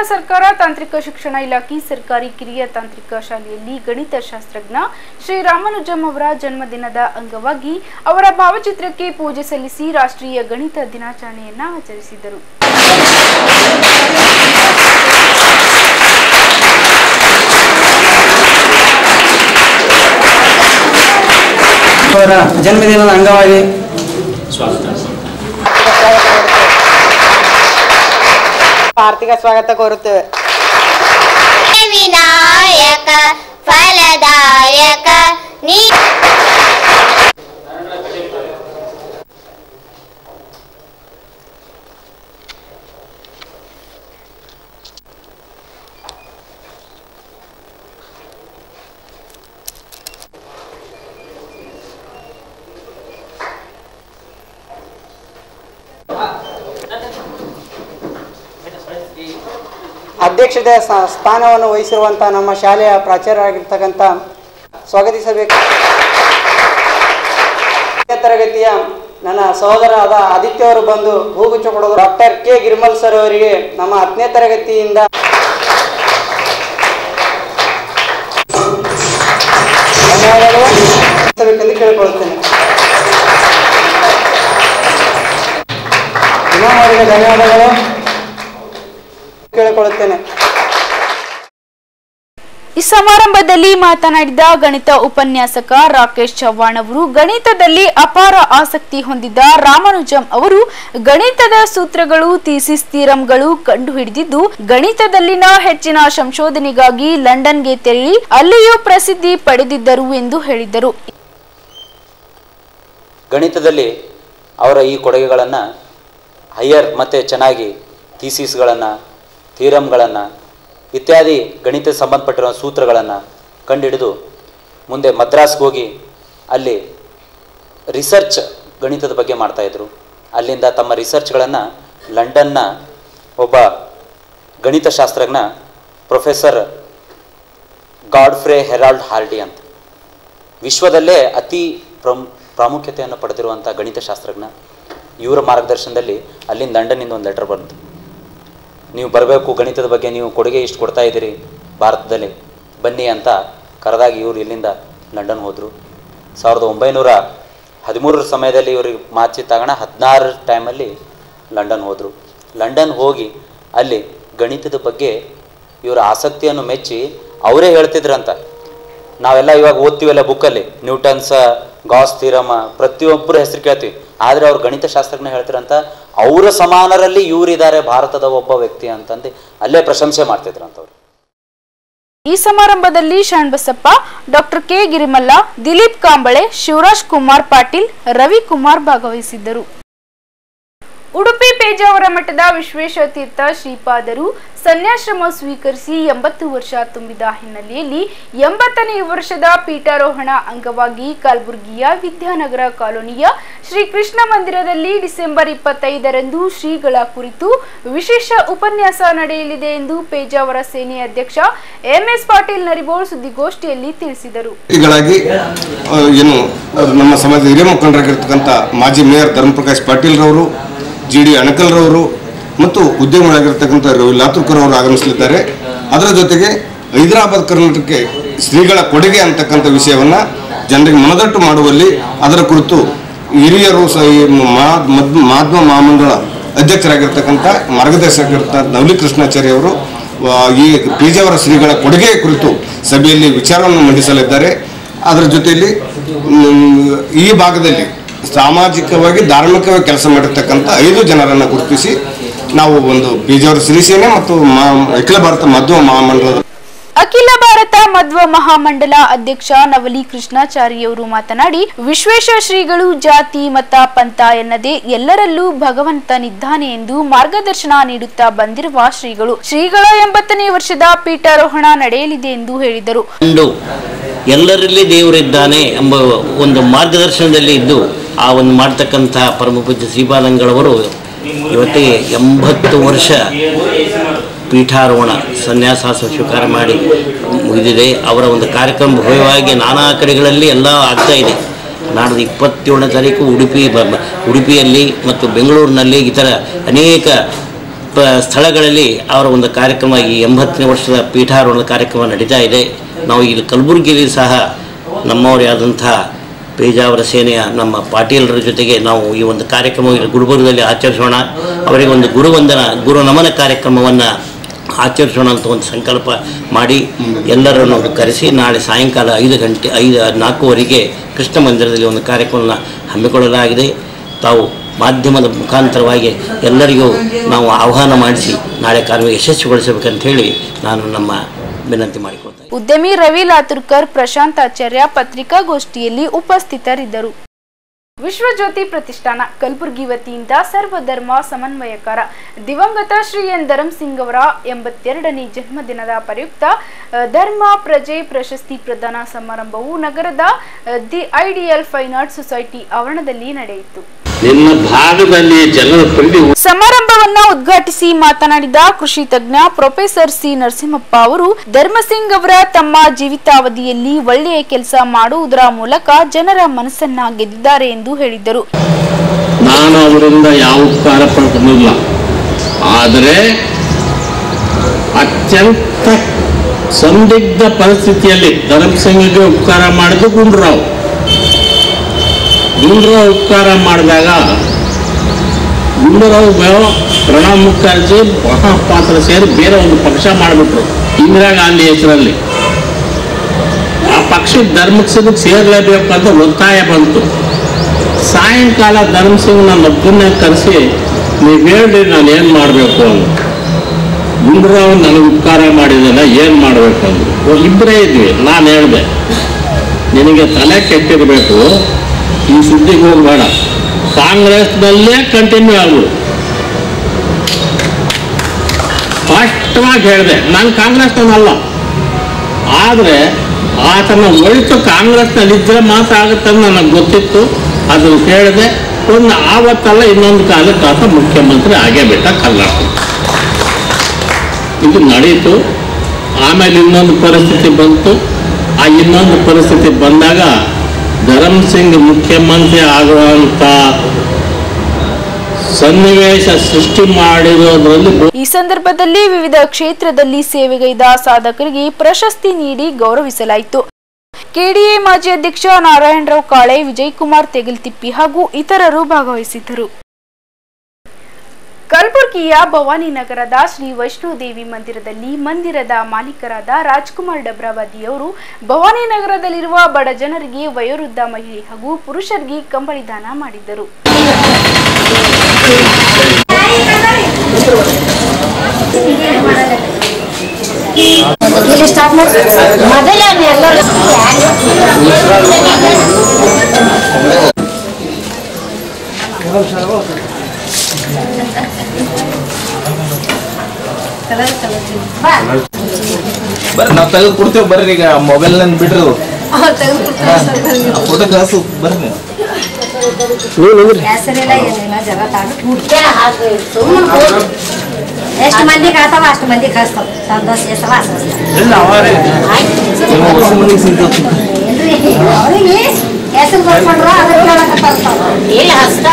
ಸರ್ಕಾರ ತಾಂತ್ರಿಕ ಶಿಕ್ಷಣ ಇಲಾಖೆ ಸರ್ಕಾರಿ ಕಿರಿಯ ತಾಂತ್ರಿಕ ಶಾಲೆಯಲ್ಲಿ ಗಣಿತ ಶಾಸ್ತ್ರಜ್ಞ ಶ್ರೀ ರಾಮಾನುಜಂ ಅವರ ಜನ್ಮದಿನದ ಅಂಗವಾಗಿ ಅವರ ಭಾವಚಿತ್ರಕ್ಕೆ ಪೂಜೆ ಸಲ್ಲಿಸಿ ರಾಷ್ಟ್ರೀಯ ಗಣಿತ ದಿನಾಚರಣೆಯನ್ನ ಆಚರಿಸಿದರು ಅವರ ಜನ್ಮದಿನದ ಅಂಗವಾಗಿ ಆರ್ಥಿಕ ಸ್ವಾಗತ ಕೋರುತ್ತೇವೆ ವಿನಾಯಕ ಫಲದಾಯಕ ನೀ ಅಧ್ಯಕ್ಷತೆಯ ಸ- ಸ್ಥಾನವನ್ನು ವಹಿಸಿರುವಂಥ ನಮ್ಮ ಶಾಲೆಯ ಪ್ರಾಚಾರ್ಯರಾಗಿರ್ತಕ್ಕಂಥ ಸ್ವಾಗತಿಸಬೇಕು ಹತ್ತನೇ ತರಗತಿಯ ನನ್ನ ಸಹೋದರರಾದ ಆದಿತ್ಯ ಅವರು ಬಂದು ಹೂಗುಚ್ಚ ಕೊಡೋದು ಡಾಕ್ಟರ್ ಕೆ ಗಿರ್ಮಲ್ ಸರ್ ಅವರಿಗೆ ನಮ್ಮ ಹತ್ತನೇ ತರಗತಿಯಿಂದ ಧನ್ಯವಾದಗಳು ಸಲ್ಲಿಸಬೇಕೆಂದು ಕೇಳಿಕೊಳ್ಳುತ್ತೇನೆ ಇಮಾಮ್ ಅವರಿಗೆ ಧನ್ಯವಾದಗಳು ಕೇಳಿಕೊಳ್ಳುತ್ತೇನೆ ಈ ಸಮಾರಂಭದಲ್ಲಿ ಮಾತನಾಡಿದ ಗಣಿತ ಉಪನ್ಯಾಸಕ ರಾಕೇಶ್ ಚವ್ಹಾಣ್ ಅವರು ಗಣಿತದಲ್ಲಿ ಅಪಾರ ಆಸಕ್ತಿ ಹೊಂದಿದ್ದ ರಾಮಾನುಜಂ ಅವರು ಗಣಿತದ ಸೂತ್ರಗಳು ಥೀಸಿಸ್ ಥಿಯರಂಗಳು ಕಂಡುಹಿಡಿದಿದ್ದು ಗಣಿತದಲ್ಲಿನ ಹೆಚ್ಚಿನ ಸಂಶೋಧನೆಗಾಗಿ ಲಂಡನ್ಗೆ ತೆರಳಿ ಅಲ್ಲಿಯೂ ಪ್ರಸಿದ್ಧಿ ಪಡೆದಿದ್ದರು ಎಂದು ಹೇಳಿದರು ಗಣಿತದಲ್ಲಿ ಅವರ ಈ ಕೊಡುಗೆಗಳನ್ನು ಹೈಯರ್ ಮತ್ತು ಚೆನ್ನಾಗಿ ಥೀಸಿಸ್ಗಳನ್ನು ಥೀರಮ್ಗಳನ್ನು ಇತ್ಯಾದಿ ಗಣಿತ ಸಂಬಂಧಪಟ್ಟಿರೋ ಸೂತ್ರಗಳನ್ನು ಕಂಡುಹಿಡಿದು ಮುಂದೆ ಮದ್ರಾಸ್ಗೆ ಹೋಗಿ ಅಲ್ಲಿ ರಿಸರ್ಚ್ ಗಣಿತದ ಬಗ್ಗೆ ಮಾಡ್ತಾಯಿದ್ರು ಅಲ್ಲಿಂದ ತಮ್ಮ ರಿಸರ್ಚ್ಗಳನ್ನು ಲಂಡನ್ನ ಒಬ್ಬ ಗಣಿತಶಾಸ್ತ್ರಜ್ಞ ಪ್ರೊಫೆಸರ್ ಗಾಡ್ಫ್ರೇ ಹೆರಾಲ್ಡ್ ಹಾರ್ಡಿ ಅಂತ ವಿಶ್ವದಲ್ಲೇ ಅತಿ ಪ್ರಮ್ ಪ್ರಾಮುಖ್ಯತೆಯನ್ನು ಪಡೆದಿರುವಂಥ ಗಣಿತಶಾಸ್ತ್ರಜ್ಞ ಇವರ ಮಾರ್ಗದರ್ಶನದಲ್ಲಿ ಅಲ್ಲಿಂದ ಲಂಡನ್ನಿಂದ ಒಂದು ಲೆಟರ್ ಬಂತು ನೀವು ಬರಬೇಕು ಗಣಿತದ ಬಗ್ಗೆ ನೀವು ಕೊಡುಗೆ ಇಷ್ಟು ಕೊಡ್ತಾ ಇದ್ದೀರಿ ಭಾರತದಲ್ಲಿ ಬನ್ನಿ ಅಂತ ಕರೆದಾಗ ಇವರು ಇಲ್ಲಿಂದ ಲಂಡನ್ ಹೋದರು ಸಾವಿರದ ಒಂಬೈನೂರ ಹದಿಮೂರರ ಸಮಯದಲ್ಲಿ ಇವ್ರಿಗೆ ಮಾಚಿತ್ತಾಗಣ ಹದಿನಾರರ ಟೈಮಲ್ಲಿ ಲಂಡನ್ ಹೋದರು ಲಂಡನ್ ಹೋಗಿ ಅಲ್ಲಿ ಗಣಿತದ ಬಗ್ಗೆ ಇವರ ಆಸಕ್ತಿಯನ್ನು ಮೆಚ್ಚಿ ಅವರೇ ಹೇಳ್ತಿದ್ರಂತ ನಾವೆಲ್ಲ ಇವಾಗ ಓದ್ತೀವಲ್ಲ ಬುಕ್ಕಲ್ಲಿ ನ್ಯೂಟನ್ಸ ಗಾಸ್ ಥಿರಮ ಪ್ರತಿಯೊಬ್ಬರ ಹೆಸರು ಕೇಳ್ತೀವಿ ಆದರೆ ಅವ್ರು ಗಣಿತಶಾಸ್ತ್ರಜ್ಞ ಹೇಳ್ತಿರಂತ ಅವರ ಸಮಾನರಲ್ಲಿ ಇವರಿದ್ದಾರೆ ಭಾರತದ ಒಬ್ಬ ವ್ಯಕ್ತಿ ಅಂತಂದು ಅಲ್ಲೇ ಪ್ರಶಂಸೆ ಮಾಡ್ತಿದ್ರಂತ ಅವ್ರು ಈ ಸಮಾರಂಭದಲ್ಲಿ ಶರಣಬಸಪ್ಪ ಡಾಕ್ಟರ್ ಕೆ ಗಿರಿಮಲ್ಲ ದಿಲೀಪ್ ಕಾಂಬಳೆ ಶಿವರಾಜ್ ಕುಮಾರ್ ಪಾಟೀಲ್ ರವಿಕುಮಾರ್ ಭಾಗವಹಿಸಿದ್ದರು ಉಡುಪಿ ಪೇಜಾವರ ಮಠದ ವಿಶ್ವೇಶ ತೀರ್ಥ ಶ್ರೀಪಾದರು ಸನ್ಯಾಶ್ರಮ ಸ್ವೀಕರಿಸಿ ಎಂಬತ್ತು ವರ್ಷ ತುಂಬಿದ ಹಿನ್ನೆಲೆಯಲ್ಲಿ ಎಂಬತ್ತನೇ ವರ್ಷದ ಪೀಠಾರೋಹಣ ಅಂಗವಾಗಿ ಕಲಬುರಗಿಯ ವಿದ್ಯಾನಗರ ಕಾಲೋನಿಯ ಶ್ರೀ ಕೃಷ್ಣ ಮಂದಿರದಲ್ಲಿ ಡಿಸೆಂಬರ್ ಇಪ್ಪತ್ತೈದರಂದು ಶ್ರೀಗಳ ಕುರಿತು ವಿಶೇಷ ಉಪನ್ಯಾಸ ನಡೆಯಲಿದೆ ಎಂದು ಪೇಜಾವರ ಸೇನೆ ಅಧ್ಯಕ್ಷ ಎಂಎಸ್ ಪಾಟೀಲ್ ನರಿಬೋಳ್ ಸುದ್ದಿಗೋಷ್ಠಿಯಲ್ಲಿ ತಿಳಿಸಿದರು ಗಳಾಗಿ ಆ, ಏನು ಆ, ನಮ್ಮ ಸಮಾಜದ ಹಿರಿಯ ಮುಖಂಡರಾಗಿರ್ತಕ್ಕಂಥ ಮಾಜಿ ಮೇಯರ್ ಧರ್ಮಪ್ರಕಾಶ್ ಪಾಟೀಲ್ ರವರು ಜಿ ಡಿ ಅಣಕಲ್ರವರು ಮತ್ತು ಉದ್ಯಮಿಗಳಾಗಿರ್ತಕ್ಕಂಥ ರವಿ ಲಾತುರ್ಕರ್ ಅವರು ಆಗಮಿಸಲಿದ್ದಾರೆ ಅದರ ಜೊತೆಗೆ ಹೈದರಾಬಾದ್ ಕರ್ನಾಟಕಕ್ಕೆ ಶ್ರೀಗಳ ಕೊಡುಗೆ ಅಂತಕ್ಕಂಥ ವಿಷಯವನ್ನು ಜನರಿಗೆ ಮನದಟ್ಟು ಮಾಡುವಲ್ಲಿ ಅದರ ಕುರಿತು ಹಿರಿಯರು ಸ ಈ ಮಾ- ಮದ್- ಮಾಧ್ವ ಮಹಾಮಂಡಳ ಅಧ್ಯಕ್ಷರಾಗಿರ್ತಕ್ಕಂಥ ಮಾರ್ಗದರ್ಶಕರಿರ್ತ ನವಲಿ ಕೃಷ್ಣಾಚಾರ್ಯ ಅವರು ಆ, ಈ ಪೇಜಾವರ ಶ್ರೀಗಳ ಕೊಡುಗೆಯ ಕುರಿತು ಸಭೆಯಲ್ಲಿ ವಿಚಾರವನ್ನು ಮಂಡಿಸಲಿದ್ದಾರೆ ಅದರ ಜೊತೆಯಲ್ಲಿ ಮ್, ಈ ಭಾಗದಲ್ಲಿ ಸಾಮಾಜಿಕವಾಗಿ ಧಾರ್ಮಿಕವಾಗಿ ಕೆಲಸ ಮಾಡಿರ್ತಕ್ಕಂಥ ಐದು ಜನರನ್ನು ಗುರುತಿಸಿ ನಾವು ಒಂದು ಪೇಜಾವರ ಶ್ರೀಸೇನೆ ಮತ್ತು ಮಾ ಅಖಿಲ ಭಾರತ ಮಧ್ವ ಮಹಾಮಂಡಲದ ಅಖಿಲ ಭಾರತ ಮಧ್ವ ಮಹಾಮಂಡಲ ಅಧ್ಯಕ್ಷ ನವಲಿ ಕೃಷ್ಣಾಚಾರ್ಯವರು ಮಾತನಾಡಿ ವಿಶ್ವೇಶ ಶ್ರೀಗಳು ಜಾತಿ ಮತ ಪಂಥ ಎನ್ನದೆ ಎಲ್ಲರಲ್ಲೂ ಭಗವಂತನಿದ್ದಾನೆ ಎಂದು ಮಾರ್ಗದರ್ಶನ ನೀಡುತ್ತಾ ಬಂದಿರುವ ಶ್ರೀಗಳು ಶ್ರೀಗಳ ಎಂಬತ್ತನೇ ವರ್ಷದ ಪೀಠಾರೋಹಣ ನಡೆಯಲಿದೆ ಎಂದು ಹೇಳಿದರು ಕಂಡು ಎಲ್ಲರಲ್ಲಿ ದೇವರಿದ್ದಾನೆ ಎಂಬ ಒಂದು ಮಾರ್ಗದರ್ಶನದಲ್ಲಿ ಇದ್ದು ಆ ಒಂದು ಮಾಡ್ತಕ್ಕಂಥ ಪರಮ ಪೂಜ್ಯ ಶ್ರೀಪಾದಂಗಳವರು ಇವತ್ತಿಗೆ ಎಂಬತ್ತು ವರ್ಷ ಪೀಠಾರೋಹಣ ಸನ್ಯಾಸಾಸ ಸ್ವೀಕಾರ ಮಾಡಿ ಮುಗಿದಿದೆ ಅವರ ಒಂದು ಕಾರ್ಯಕ್ರಮ ಭವ್ಯವಾಗಿ ನಾನಾ ಕಡೆಗಳಲ್ಲಿ ಎಲ್ಲ ಆಗ್ತಾ ಇದೆ ನಾಡ್ದು ಇಪ್ಪತ್ತೇಳನೇ ತಾರೀಕು ಉಡುಪಿ ಬ- ಬ- ಉಡುಪಿಯಲ್ಲಿ ಮತ್ತು ಬೆಂಗಳೂರಿನಲ್ಲಿ ಈ ಥರ ಅನೇಕ ಪ ಸ್ಥಳಗಳಲ್ಲಿ ಅವರ ಒಂದು ಕಾರ್ಯಕ್ರಮ ಈ ಎಂಬತ್ತನೇ ವರ್ಷದ ಪೀಠಾರೋಹಣ ಕಾರ್ಯಕ್ರಮ ನಡೀತಾ ಇದೆ ನಾವು ಇಲ್ಲಿ ಕಲಬುರಗಿಯಲ್ಲಿ ಸಹ ನಮ್ಮವರೇ ಆದಂಥ ಪೇಜಾವರ ಸೇನೆಯ ನಮ್ಮ ಪಾಟೀಲರ ಜೊತೆಗೆ ನಾವು ಈ ಒಂದು ಕಾರ್ಯಕ್ರಮ ಇಲ್ಲಿ ಗುಲ್ಬರ್ಗದಲ್ಲಿ ಆಚರಿಸೋಣ ಅವರಿಗೆ ಒಂದು ಗುರುವಂದನ ಗುರು ನಮನ ಕಾರ್ಯಕ್ರಮವನ್ನು ಆಚರಿಸೋಣ ಅಂತ ಒಂದು ಸಂಕಲ್ಪ ಮಾಡಿ ಎಲ್ಲರನ್ನು ಕರೆಸಿ ನಾಳೆ ಸಾಯಂಕಾಲ ಐದು ಗಂಟೆ ಐದು ನಾಲ್ಕೂವರೆಗೆ ಕೃಷ್ಣ ಮಂದಿರದಲ್ಲಿ ಒಂದು ಕಾರ್ಯಕ್ರಮವನ್ನು ಹಮ್ಮಿಕೊಳ್ಳಲಾಗಿದೆ ತಾವು ಮಾಧ್ಯಮದ ಮುಖಾಂತರವಾಗಿ ಎಲ್ಲರಿಗೂ ನಾವು ಆಹ್ವಾನ ಮಾಡಿಸಿ ನಾಳೆ ಕಾರ್ಯ ಯಶಸ್ವಿಗೊಳಿಸಬೇಕಂತ ಹೇಳಿ ನಾನು ನಮ್ಮ ವಿನಂತಿ ಮಾಡಿಕೊಳ್ತೇನೆ ಉದ್ಯಮಿ ರವಿ ಲಾತುರ್ಕರ್ ಪ್ರಶಾಂತ್ ಆಚಾರ್ಯ ಪತ್ರಿಕಾಗೋಷ್ಠಿಯಲ್ಲಿ ಉಪಸ್ಥಿತರಿದ್ದರು ವಿಶ್ವಜ್ಯೋತಿ ಪ್ರತಿಷ್ಠಾನ ಕಲಬುರಗಿ ವತಿಯಿಂದ ಸರ್ವಧರ್ಮ ಸಮನ್ವಯಕಾರ ದಿವಂಗತ ಶ್ರೀ ಎನ್ ಧರಮ್ ಸಿಂಗ್ ಅವರ ಎಂಬತ್ತೆರಡನೇ ಜನ್ಮದಿನದ ಪ್ರಯುಕ್ತ ಅ, ಧರ್ಮ ಪ್ರಜೆ ಪ್ರಶಸ್ತಿ ಪ್ರದಾನ ಸಮಾರಂಭವು ನಗರದ ಅ, the ideal fine art society ಆವರಣದಲ್ಲಿ ನಡೆಯಿತು ನಿನ್ನ ಭಾಗದಲ್ಲಿ ಜನರ ಪ್ರೀತಿ ಸಮಾರಂಭವನ್ನ ಉದ್ಘಾಟಿಸಿ ಮಾತನಾಡಿದ ಕೃಷಿ ತಜ್ಞ ಪ್ರೊಫೆಸರ್ ಸಿ ನರಸಿಂಹಪ್ಪ ಅವರು ಧರ್ಮಸಿಂಗ್ ಅವರ ತಮ್ಮ ಜೀವಿತಾವಧಿಯಲ್ಲಿ ಒಳ್ಳೆಯ ಕೆಲಸ ಮಾಡುವುದರ ಮೂಲಕ ಜನರ ಮನಸ್ಸನ್ನ ಗೆದ್ದಿದ್ದಾರೆ ಎಂದು ಹೇಳಿದರು ನಾನು ಅವರಿಂದ ಯಾವ ಉಪಕಾರ ಪಡ್ಕೊಂಡಿಲ್ಲ ಆದರೆ ಅತ್ಯಂತ ಸಂದಿಗ್ಧ ಪರಿಸ್ಥಿತಿಯಲ್ಲಿ ಧರಮ್ ಸಿಂಗ್ಗೆ ಉಪಕಾರ ಮಾಡಿದ್ದು ಗುಂಡ್ರಾವ್ ಗುಂಡ್ರಾವ್ ಉಪಕಾರ ಮಾಡಿದಾಗ ಗುಂಡೂರಾವ್ ಬೇವ ಪ್ರಣಬ್ ಮುಖರ್ಜಿ ಮಹಾಪಾತ್ರ ಸೇರಿ ಬೇರೆ ಒಂದು ಪಕ್ಷ ಮಾಡಿಬಿಟ್ರು ಇಂದಿರಾ ಗಾಂಧಿ ಹೆಸರಲ್ಲಿ ಆ ಪಕ್ಷದ ಧರ್ಮಕ್ಕೆ ಸೇರಲೇಬೇಕು ಅಂತ ಒತ್ತಾಯ ಬಂತು ಸಾಯಂಕಾಲ ಧರ್ಮ ಸಿಂಗ್ ನನ್ನ ಒಬ್ಬನ್ನೇ ಕರೆಸಿ ನೀವು ಹೇಳ್ರಿ ನಾನು ಏನು ಮಾಡಬೇಕು ಅಂತ ಗುಂಡ್ರಾವ್ ನನಗೆ ಉಪಕಾರ ಮಾಡಿದಲ್ಲ ಏನು ಮಾಡಬೇಕು ಅಂದ್ರು ಇಬ್ಬರೇ ಇದ್ವಿ ನಾನು ಹೇಳಿದೆ ನಿನಗೆ ತಲೆ ಕೆಟ್ಟಿರಬೇಕು ಈ ಸುದ್ದಿಗೆ ಹೋಗಬೇಡ ಕಾಂಗ್ರೆಸ್ನಲ್ಲೇ ಕಂಟಿನ್ಯೂ ಆಗು ಸ್ಪಷ್ಟವಾಗಿ ಹೇಳಿದೆ ನಾನು ಕಾಂಗ್ರೆಸ್ನಲ್ಲ ಆದರೆ ಆತನ ಒಳಿತು ಕಾಂಗ್ರೆಸ್ನಲ್ಲಿದ್ದರೆ ಮಾತ್ರ ಆಗುತ್ತೆ ಅಂತ ನನಗೆ ಗೊತ್ತಿತ್ತು ಅದನ್ನು ಹೇಳಿದೆ ಒಂದು ಆವತ್ತಲ್ಲ ಇನ್ನೊಂದು ಕಾಲಕ್ಕೆ ಆತ ಮುಖ್ಯಮಂತ್ರಿ ಆಗೇ ಬಿಟ್ಟ ಕರ್ನಾಟಕ ಇದು ನಡೀತು ಆಮೇಲೆ ಇನ್ನೊಂದು ಪರಿಸ್ಥಿತಿ ಬಂತು ಆ ಇನ್ನೊಂದು ಪರಿಸ್ಥಿತಿ ಬಂದಾಗ ಧರಮ್ ಸಿಂಗ್ ಮುಖ್ಯಮಂತ್ರಿ ಆಗುವಂಥ ಸನ್ನಿವೇಶ ಸೃಷ್ಟಿ ಮಾಡಿರೋದ್ರಲ್ಲಿ ಈ ಸಂದರ್ಭದಲ್ಲಿ ವಿವಿಧ ಕ್ಷೇತ್ರದಲ್ಲಿ ಸೇವೆಗೈದ ಸಾಧಕರಿಗೆ ಪ್ರಶಸ್ತಿ ನೀಡಿ ಗೌರವಿಸಲಾಯಿತು ಕೆಡಿಎ ಮಾಜಿ ಅಧ್ಯಕ್ಷ ನಾರಾಯಣರಾವ್ ಕಾಳೆ ವಿಜಯಕುಮಾರ್ ತೆಗಿಲ್ತಿಪ್ಪಿ ಹಾಗೂ ಇತರರು ಭಾಗವಹಿಸಿದ್ದರು ಕಲಬುರಗಿಯ ಭವಾನಿ ನಗರದ ಶ್ರೀ ವೈಷ್ಣೋದೇವಿ ಮಂದಿರದಲ್ಲಿ ಮಂದಿರದ ಮಾಲೀಕರಾದ ರಾಜ್ಕುಮಾರ್ ಡಬ್ರಾವಾದಿಯವರು ಭವಾನಿ ನಗರದಲ್ಲಿರುವ ಬಡ ಜನರಿಗೆ ವಯೋವೃದ್ಧ ಮಹಿಳೆ ಹಾಗೂ ಪುರುಷರಿಗೆ ಕಂಬಳಿ ದಾನ ಮಾಡಿದ್ದರು ಇಲ್ಲಿ ಸ್ಟಾರ್ಟ್ ಮಾಡಿ ಮೊದಲೇ ಎಲ್ಲರೂ ಬರ್ರಿ ನಾವು ತೆಗೆದು ಕೊಡ್ತೇವೆ ಬರ್ರಿ ಈಗ ಮೊಬೈಲ್ ನನ್ ಬಿಡ್ರಿ ಅದು. ಫೋಟೋ ಕಳ್ಸು ಬರ್ರಿ ನೀವು ಹೆಸರಿಲ್ಲ ಏನಿಲ್ಲ ಜಗ ಎಷ್ಟು ಮಂದಿ ಕಳ್ತಾವ ಅಷ್ಟು ಮಂದಿ ಕಳಿಸ್ತಾವ ಸಂತೋಷ ಹೆಸವ ಅವರಿಗೆ ಹೆಸರು ಬರ್ಕೊಂಡ್ರು ಅದ್ರ ಕೇಳಕ ಬರ್ತಾವ ಇಲ್ಲ ಹಸ್ತ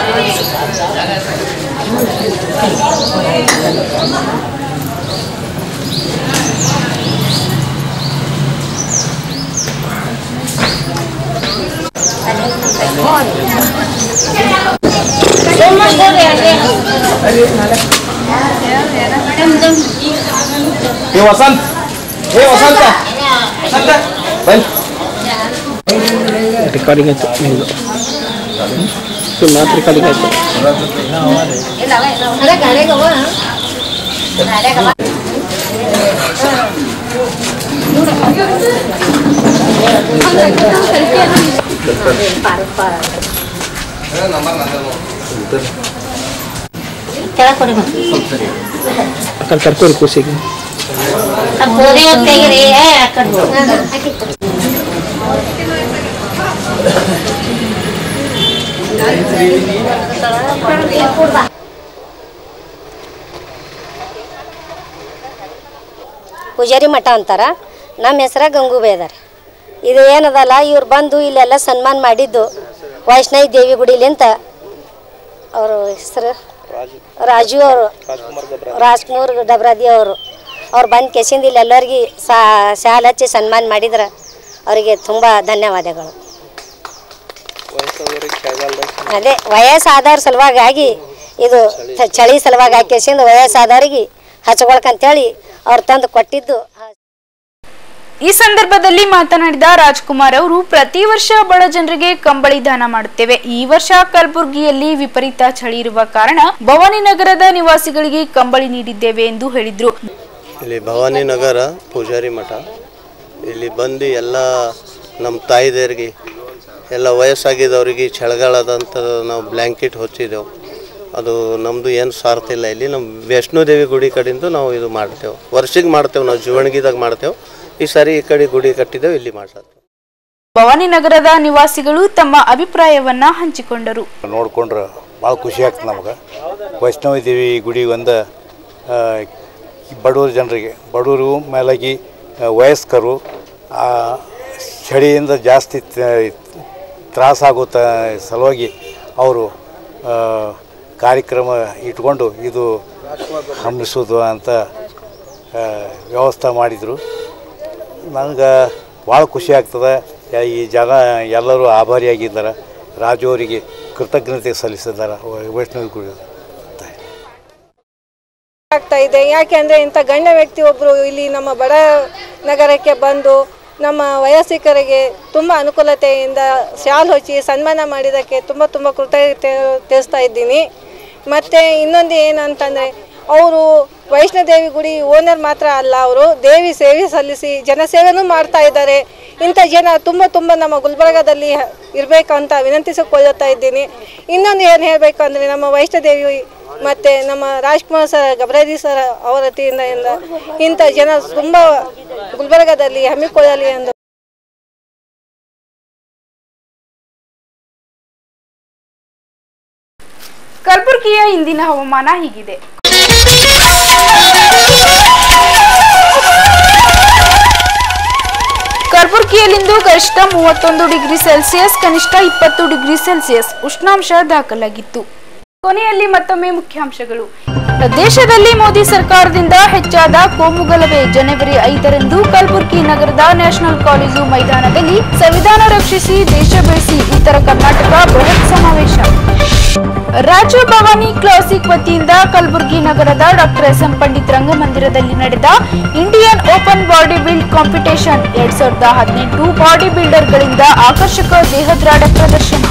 ಏ ವಸಂತ್ ಏ ವಸಂತ ವಸಂತ ಬನ್ನಿ ರೆಕಾರ್ಡಿಂಗ್ ಆಯ್ತು ನಿಮ್ದು ಮಾತು ರೆಕಾರ್ಡಿಂಗ್ ಆಯ್ತು ಅದೇ ಗಾಡಿಗವ ಗಾಡಿಗವ ಕೆಳಗೆ ಕೊಡಿ ಆ ಕಡೆ ಕರ್ಕೋರಿ ಕೂಸಿಗೆ ಗೋಧಿ ತೆಗಿರಿ ಆ ಕಡೆ ಪೂಜಾರಿ ಮಠ ಅಂತಾರ ನಮ್ಮ ಹೆಸರ ಗಂಗೂಬೆ ಅದಾರ ಇದು ಏನದಲ್ಲ ಇವ್ರು ಬಂದು ಇಲ್ಲೆಲ್ಲ ಸನ್ಮಾನ ಮಾಡಿದ್ದು ವೈಷ್ಣವಿ ದೇವಿ ಗುಡಿಲಿಂತ ಅವ್ರ ಹೆಸರು ರಾಜು ಅವರು ರಾಜ್ಕುಮಾರ್ ಡಬ್ರಾದಿ ಅವರು ಅವ್ರು ಬಂದು ಕೆಸಿಂದ ಇಲ್ಲಿ ಎಲ್ಲರಿಗೆ ಸಾ ಶಾಲೆ ಹಚ್ಚಿ ಸನ್ಮಾನ ಮಾಡಿದ್ರೆ ಅವರಿಗೆ ತುಂಬ ಧನ್ಯವಾದಗಳು ಅದೇ ವಯಸ್ಸಾದವ್ರ ಸಲುವಾಗಿ ಇದು ತ- ಚಳಿ ಸಲುವಾಗಿ ಹಾಕಿಸಿಂದ ವಯಸ್ಸಾದವ್ರಿಗೆ ಹಚ್ಕೊಳ್ಕಂತೇಳಿ ಅವ್ರು ತಂದು ಕೊಟ್ಟಿದ್ದು ಈ ಸಂದರ್ಭದಲ್ಲಿ ಮಾತನಾಡಿದ ರಾಜ್ಕುಮಾರ್ ಅವರು ಪ್ರತಿ ವರ್ಷ ಬಡ ಜನರಿಗೆ ಕಂಬಳಿ ದಾನ ಮಾಡುತ್ತೇವೆ ಈ ವರ್ಷ ಕಲಬುರಗಿಯಲ್ಲಿ ವಿಪರೀತ ಚಳಿ ಇರುವ ಕಾರಣ ಭವಾನಿ ನಗರದ ನಿವಾಸಿಗಳಿಗೆ ಕಂಬಳಿ ನೀಡಿದ್ದೇವೆ ಎಂದು ಹೇಳಿದ್ರು ಇಲ್ಲಿ ಭವಾನಿ ನಗರ ಪೂಜಾರಿ ಮಠ ಇಲ್ಲಿ ಬಂದು ಎಲ್ಲ ನಮ್ಮ ತಾಯಿದೇರಿಗೆ ಎಲ್ಲ ವಯಸ್ಸಾಗಿದ್ದವ್ರಿಗೆ ಚಳಿಗಾಲದಂಥ ನಾವು ಬ್ಲ್ಯಾಂಕೆಟ್ ಹೊಚ್ಚಿದೆವು ಅದು ನಮ್ಮದು ಏನು ಸ್ವಾರ್ಥ ಇಲ್ಲ ಇಲ್ಲಿ ನಮ್ಮ ವೈಷ್ಣೋದೇವಿ ಗುಡಿ ಕಡೆಯಿಂದ ನಾವು ಇದು ಮಾಡ್ತೇವೆ ವರ್ಷಕ್ಕೆ ಮಾಡ್ತೇವೆ ನಾವು ಜೀವಣಗಿದಾಗ ಮಾಡ್ತೇವೆ ಈ ಸಾರಿ ಈ ಕಡೆ ಗುಡಿ ಕಟ್ಟಿದ್ದೇವೆ ಇಲ್ಲಿ ಮಾಡ್ತಾರೆ ಭವಾನಿ ನಗರದ ನಿವಾಸಿಗಳು ತಮ್ಮ ಅಭಿಪ್ರಾಯವನ್ನ ಹಂಚಿಕೊಂಡರು ನೋಡ್ಕೊಂಡ್ರೆ ಭಾಳ ಖುಷಿ ಆಗ್ತದೆ ನಮ್ಗೆ ವೈಷ್ಣವಿ ದೇವಿ ಗುಡಿ ಒಂದು ಆ, ಬಡವ್ರ ಜನರಿಗೆ ಬಡವರು ಮೇಲಾಗಿ ಆ, ವಯಸ್ಕರು ಆ, ಚಳಿಯಿಂದ ಜಾಸ್ತಿ ತ್ರಾಸಾಗೋ ತ ಸಲುವಾಗಿ ಅವರು ಆ, ಕಾರ್ಯಕ್ರಮ ಇಟ್ಕೊಂಡು ಇದು ಹಮ್ಮಿಸೋದು ಅಂತ ಆ, ವ್ಯವಸ್ಥೆ ಮಾಡಿದರು ನನಗೆ ಭಾಳ ಖುಷಿ ಆಗ್ತದೆ ಯ- ಈ ಜನ ಎಲ್ಲರೂ ಆಭಾರಿಯಾಗಿದ್ದಾರೆ ರಾಜು ಅವರಿಗೆ ಕೃತಜ್ಞತೆ ಸಲ್ಲಿಸಿದ್ದಾರೆ ವೈ- ವೈಷ್ಣವಿ ಗುಡಿ ಆಗ್ತಾ ಇದೆ ಯಾಕೆಂದರೆ ಇಂಥ ಗಣ್ಯ ವ್ಯಕ್ತಿ ಒಬ್ಬರು ಇಲ್ಲಿ ನಮ್ಮ ಬಡ ನಗರಕ್ಕೆ ಬಂದು ನಮ್ಮ ವಯಸ್ಸಿಕರಿಗೆ ತುಂಬ ಅನುಕೂಲತೆಯಿಂದ ಶಾಲ್ ಹೊಚ್ಚಿ ಸನ್ಮಾನ ಮಾಡಿದ್ದಕ್ಕೆ ತುಂಬ ತುಂಬ ಕೃತಜ್ಞತೆ ತಿಳಿಸ್ತಾ ಇದ್ದೀನಿ ಮತ್ತು ಇನ್ನೊಂದು ಏನಂತಂದರೆ ಅವರು ವೈಷ್ಣೋದೇವಿ ಗುಡಿ ಓನರ್ ಮಾತ್ರ ಅಲ್ಲ ಅವರು ದೇವಿ ಸೇವೆ ಸಲ್ಲಿಸಿ ಜನಸೇವೆನೂ ಮಾಡ್ತಾ ಇದ್ದಾರೆ ಇಂಥ ಜನ ತುಂಬ ತುಂಬ ನಮ್ಮ ಗುಲ್ಬರ್ಗದಲ್ಲಿ ಇರಬೇಕಂತ ವಿನಂತಿಸಿಕೊಳ್ಳುತ್ತಾ ಇದ್ದೀನಿ ಇನ್ನೊಂದು ಏನು ಹೇಳಬೇಕು ಅಂದರೆ ನಮ್ಮ ವೈಷ್ಣೋದೇವಿ ಮತ್ತು ನಮ್ಮ ರಾಜ್ಕುಮಾರ್ ಸರ್ ಗಬ್ರಾದಿ ಸರ್ ಅವರ ವತಿಯಿಂದ ಇಂದ ಇಂಥ ಜನ ತುಂಬ ಗುಲ್ಬರ್ಗದಲ್ಲಿ ಹಮ್ಮಿಕೊಳ್ಳಲಿ ಎಂದು ಕಲಬುರಗಿಯ ಇಂದಿನ ಹವಾಮಾನ ಹೀಗಿದೆ ಕಲಬುರಗಿಯಲ್ಲಿಂದು ಗರಿಷ್ಠ ಮೂವತ್ತೊಂದು ಡಿಗ್ರಿ ಸೆಲ್ಸಿಯಸ್ ಕನಿಷ್ಠ ಇಪ್ಪತ್ತು ಡಿಗ್ರಿ ಸೆಲ್ಸಿಯಸ್ ಉಷ್ಣಾಂಶ ದಾಖಲಾಗಿತ್ತು ಕೊನೆಯಲ್ಲಿ ಮತ್ತೊಮ್ಮೆ ಮುಖ್ಯಾಂಶಗಳು ದೇಶದಲ್ಲಿ ಮೋದಿ ಸರ್ಕಾರದಿಂದ ಹೆಚ್ಚಾದ ಕೋಮುಗಲಭೆ ಜನವರಿ ಐದರಂದು ಕಲಬುರಗಿ ನಗರದ ನ್ಯಾಷನಲ್ ಕಾಲೇಜು ಮೈದಾನದಲ್ಲಿ ಸಂವಿಧಾನ ರಕ್ಷಿಸಿ ದೇಶ ಬೆಳೆಸಿ ಉತ್ತರ ಕರ್ನಾಟಕ ಬೃಹತ್ ಸಮಾವೇಶ ರಾಜೀವ್ ಭವಾನಿ ಕ್ಲಾಸಿಕ್ ವತಿಯಿಂದ ಕಲಬುರಗಿ ನಗರದ ಡಾಕ್ಟರ್ ಎಸ್ ಎಂ ಪಂಡಿತ್ ರಂಗಮಂದಿರದಲ್ಲಿ ನಡೆದ Indian open body build competition ಎರಡ್ ಸಾವಿರದ ಹದಿನೆಂಟು ಬಾಡಿ ಬಿಲ್ಡರ್ಗಳಿಂದ ಆಕರ್ಷಕ ದೇಹದ್ರಾಡ ಪ್ರದರ್ಶನ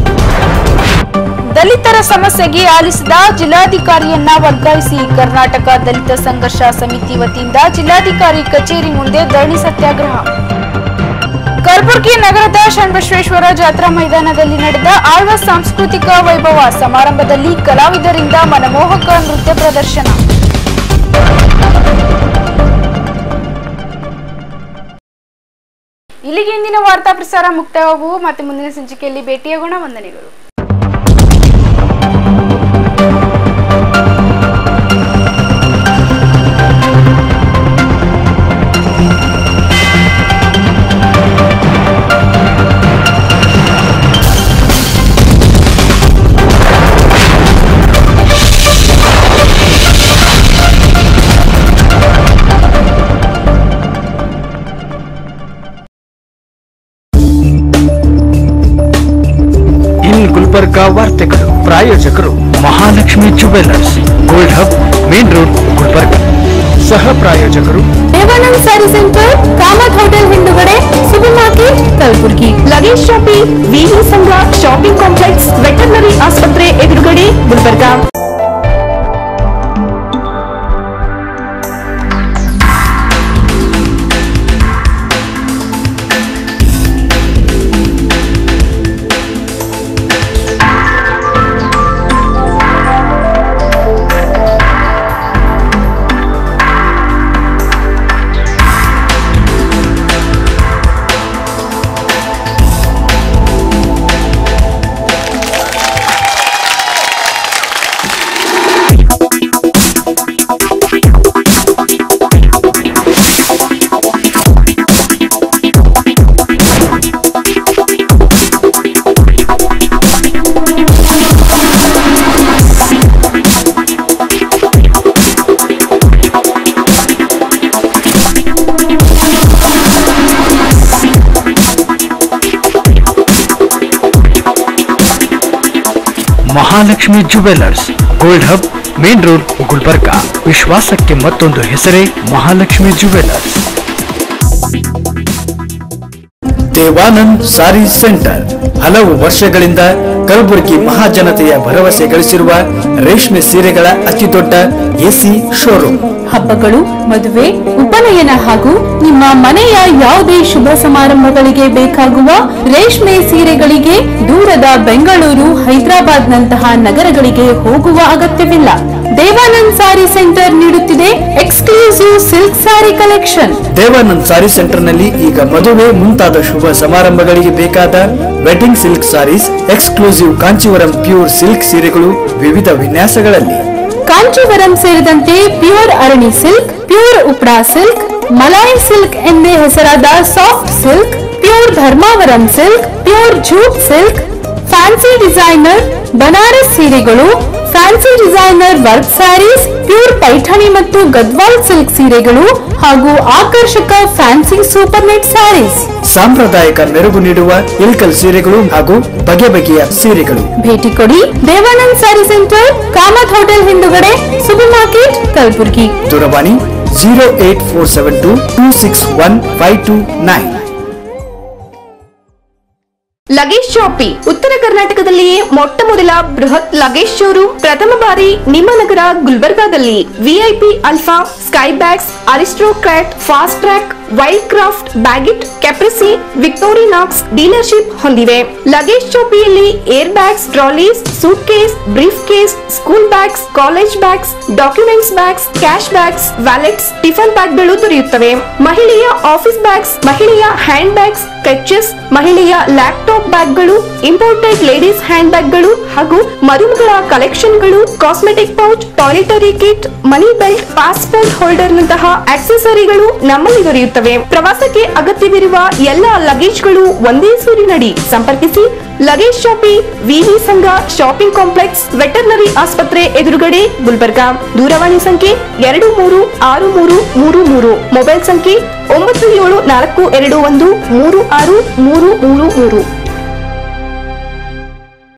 ದಲಿತರ ಸಮಸ್ಯೆಗೆ ಆಲಿಸಿದ ಜಿಲ್ಲಾಧಿಕಾರಿಯನ್ನ ವರ್ಗಾಯಿಸಿ ಕರ್ನಾಟಕ ದಲಿತ ಸಂಘರ್ಷ ಸಮಿತಿ ವತಿಯಿಂದ ಜಿಲ್ಲಾಧಿಕಾರಿ ಕಚೇರಿ ಮುಂದೆ ಧರಣಿ ಸತ್ಯಾಗ್ರಹ ಕಲಬುರಗಿ ನಗರದ ಶರಣಬಸವೇಶ್ವರ ಜಾತ್ರಾ ಮೈದಾನದಲ್ಲಿ ನಡೆದ ಆಳ್ವ ಸಾಂಸ್ಕೃತಿಕ ವೈಭವ ಸಮಾರಂಭದಲ್ಲಿ ಕಲಾವಿದರಿಂದ ಮನಮೋಹಕ ನೃತ್ಯ ಪ್ರದರ್ಶನ ಇಲ್ಲಿಗೆ ಇಂದಿನ ವಾರ್ತಾ ಪ್ರಸಾರ ಮುಕ್ತಾಯವಾಗುವು ಮತ್ತೆ ಮುಂದಿನ ಸಂಚಿಕೆಯಲ್ಲಿ ಭೇಟಿಯಾಗೋಣ ವಂದನೆಗಳು ಇನ್ ಗುಲ್ಬರ್ಗ ವಾರ್ತೆಗಳು ಪ್ರಾಯೋಜಕರು Mahalakshmi jewellers gold hub main road Gulbarga ಸಹ ಪ್ರಾಯೋಜಕರು ದೇವಾನಂದ್ ಸ್ಯಾರಿ ಸೆಂಟರ್ ಕಾಮತ್ ಹೋಟೆಲ್ ಹಿಂದುಗಡೆ super market Kalaburagi luggage shopping VV Sangha shopping complex veterinary ಆಸ್ಪತ್ರೆ ಎದುರುಗಡೆ Gulbarga Mahalakshmi jewellers gold hub main road Gulbarga ವಿಶ್ವಾಸಕ್ಕೆ ಮತ್ತೊಂದು ಹೆಸರೇ ಮಹಾಲಕ್ಷ್ಮಿ ಜುವೆಲ್ಲರ್ಸ್ ದೇವಾನಂದ್ ಸಾರಿ ಸೆಂಟರ್ ಹಲವು ವರ್ಷಗಳಿಂದ ಕಲಬುರಗಿ ಮಹಾಜನತೆಯ ಭರವಸೆ ಗಳಿಸಿರುವ ರೇಷ್ಮೆ ಸೀರೆಗಳ ಅತಿದೊಡ್ಡ ಎಸಿ ಶೋರೂಮ್ ಹಬ್ಬಗಳು ಮದುವೆ ಉಪನಯನ ಹಾಗೂ ನಿಮ್ಮ ಮನೆಯ ಯಾವುದೇ ಶುಭ ಸಮಾರಂಭಗಳಿಗೆ ಬೇಕಾಗುವ ರೇಷ್ಮೆ ಸೀರೆಗಳಿಗೆ ದೂರದ ಬೆಂಗಳೂರು ಹೈದರಾಬಾದ್ ನಂತಹ ನಗರಗಳಿಗೆ ಹೋಗುವ ಅಗತ್ಯವಿಲ್ಲ ದೇವಾನಂದ್ ಸಾರಿ ಸೆಂಟರ್ ನೀಡುತ್ತಿದೆ ಎಕ್ಸ್ಕ್ಲೂಸಿವ್ ಸಿಲ್ಕ್ ಸಾರಿ ಕಲೆಕ್ಷನ್ ದೇವಾನಂದ್ ಸಾರಿ ಸೆಂಟರ್ನಲ್ಲಿ ಈಗ ಮದುವೆ ಮುಂತಾದ ಶುಭ ಸಮಾರಂಭಗಳಿಗೆ ಬೇಕಾದ wedding silk saris exclusive Kanchivaram pure silk ಸೀರೆಗಳು ವಿವಿಧ ವಿನ್ಯಾಸಗಳಲ್ಲಿ ಕಾಂಚೀವರಂ ಸೇರಿದಂತೆ ಪ್ಯೂರ್ ಅರಣಿ ಸಿಲ್ಕ್ ಪ್ಯೂರ್ ಉಪ್ರಾ ಸಿಲ್ಕ್ ಮಲಾಯಿ ಸಿಲ್ಕ್ ಎಂದೇ ಹೆಸರಾದ soft silk pure Dharmavaram silk pure jute silk fancy designer Banaras ಸೀರೆಗಳು fancy designer work saris pure Paithani ಮತ್ತು ಗದ್ವಾಲ್ ಸಿಲ್ಕ್ ಸೀರೆಗಳು ಹಾಗೂ ಆಕರ್ಷಕ ಫ್ಯಾನ್ಸಿ ಸೂಪರ್ ನೆಟ್ ಸ್ಯಾರೀಸ್ ಸಾಂಪ್ರದಾಯಿಕ ಮೆರುಗು ನೀಡುವ ಇಲ್ಕಲ್ ಸೀರೆಗಳು ಹಾಗೂ ಬಗೆ ಬಗೆಯ ಸೀರೆಗಳು ಭೇಟಿ ಕೊಡಿ ದೇವಾನಂದ್ ಸ್ಯಾರಿ ಸೆಂಟರ್ ಕಾಮತ್ ಹೋಟೆಲ್ ಹಿಂದುಗಡೆ ಸೂಪರ್ ಮಾರ್ಕೆಟ್ ಕಲಬುರ್ಗಿ ದೂರವಾಣಿ zero eight four seven two two six one five two nine luggage shoppe ಉತ್ತರ ಕರ್ನಾಟಕದಲ್ಲಿಯೇ ಮೊಟ್ಟ ಮೊದಲ ಬೃಹತ್ ಲಗೇಜ್ ಶೋರೂಮ್ ಪ್ರಥಮ ಬಾರಿ ನಿಮ್ಮ ನಗರ ಗುಲ್ಬರ್ಗಾದಲ್ಲಿ VIP Alfa sky bags Aristocrat fast track wild craft Baggit Caprese Victorinox dealership ಹೊಂದಿವೆ ಲಗೇಜ್ ಶಾಪಿಯಲ್ಲಿ air bags trolleys suit case brief case school bags college bags documents bags cash bags wallets tiffin ಬ್ಯಾಗ್ಗಳು ದೊರೆಯುತ್ತವೆ ಮಹಿಳೆಯ office bags ಮಹಿಳೆಯ hand bags clutches ಮಹಿಳೆಯ laptop ಬ್ಯಾಗ್ಗಳು imported ladies hand ಬ್ಯಾಗ್ಗಳು ಹಾಗೂ ಮರುಮಗಳ ಕಲೆಕ್ಷನ್ಗಳು cosmetic pouch toiletry kit money belt passport holder ನಂತಹ ಆಕ್ಸೆಸರಿಗಳು ನಮ್ಮಲ್ಲಿ ದೊರೆಯುತ್ತವೆ ಪ್ರವಾಸಕ್ಕೆ ಅಗತ್ಯವಿರುವ ಎಲ್ಲ ಲಗೇಜ್ಗಳು ಒಂದೇ ಸೂರಿನಡಿ ಸಂಪರ್ಕಿಸಿ ಲಗೇಜ್ ಶಾಪಿ ವಿವಿ ಸಂಘ ಶಾಪಿಂಗ್ ಕಾಂಪ್ಲೆಕ್ಸ್ ವೆಟರ್ನರಿ ಆಸ್ಪತ್ರೆ ಎದುರುಗಡೆ ಗುಲ್ಬರ್ಗಾ ದೂರವಾಣಿ ಸಂಖ್ಯೆ ಎರಡು ಮೂರು ಆರು ಮೂರು ಮೂರು ಮೂರು ಮೊಬೈಲ್ ಸಂಖ್ಯೆ ಒಂಬತ್ತು ಏಳು ನಾಲ್ಕು ಎರಡು ಒಂದು ಮೂರು ಆರು ಮೂರು ಮೂರು ಮೂರು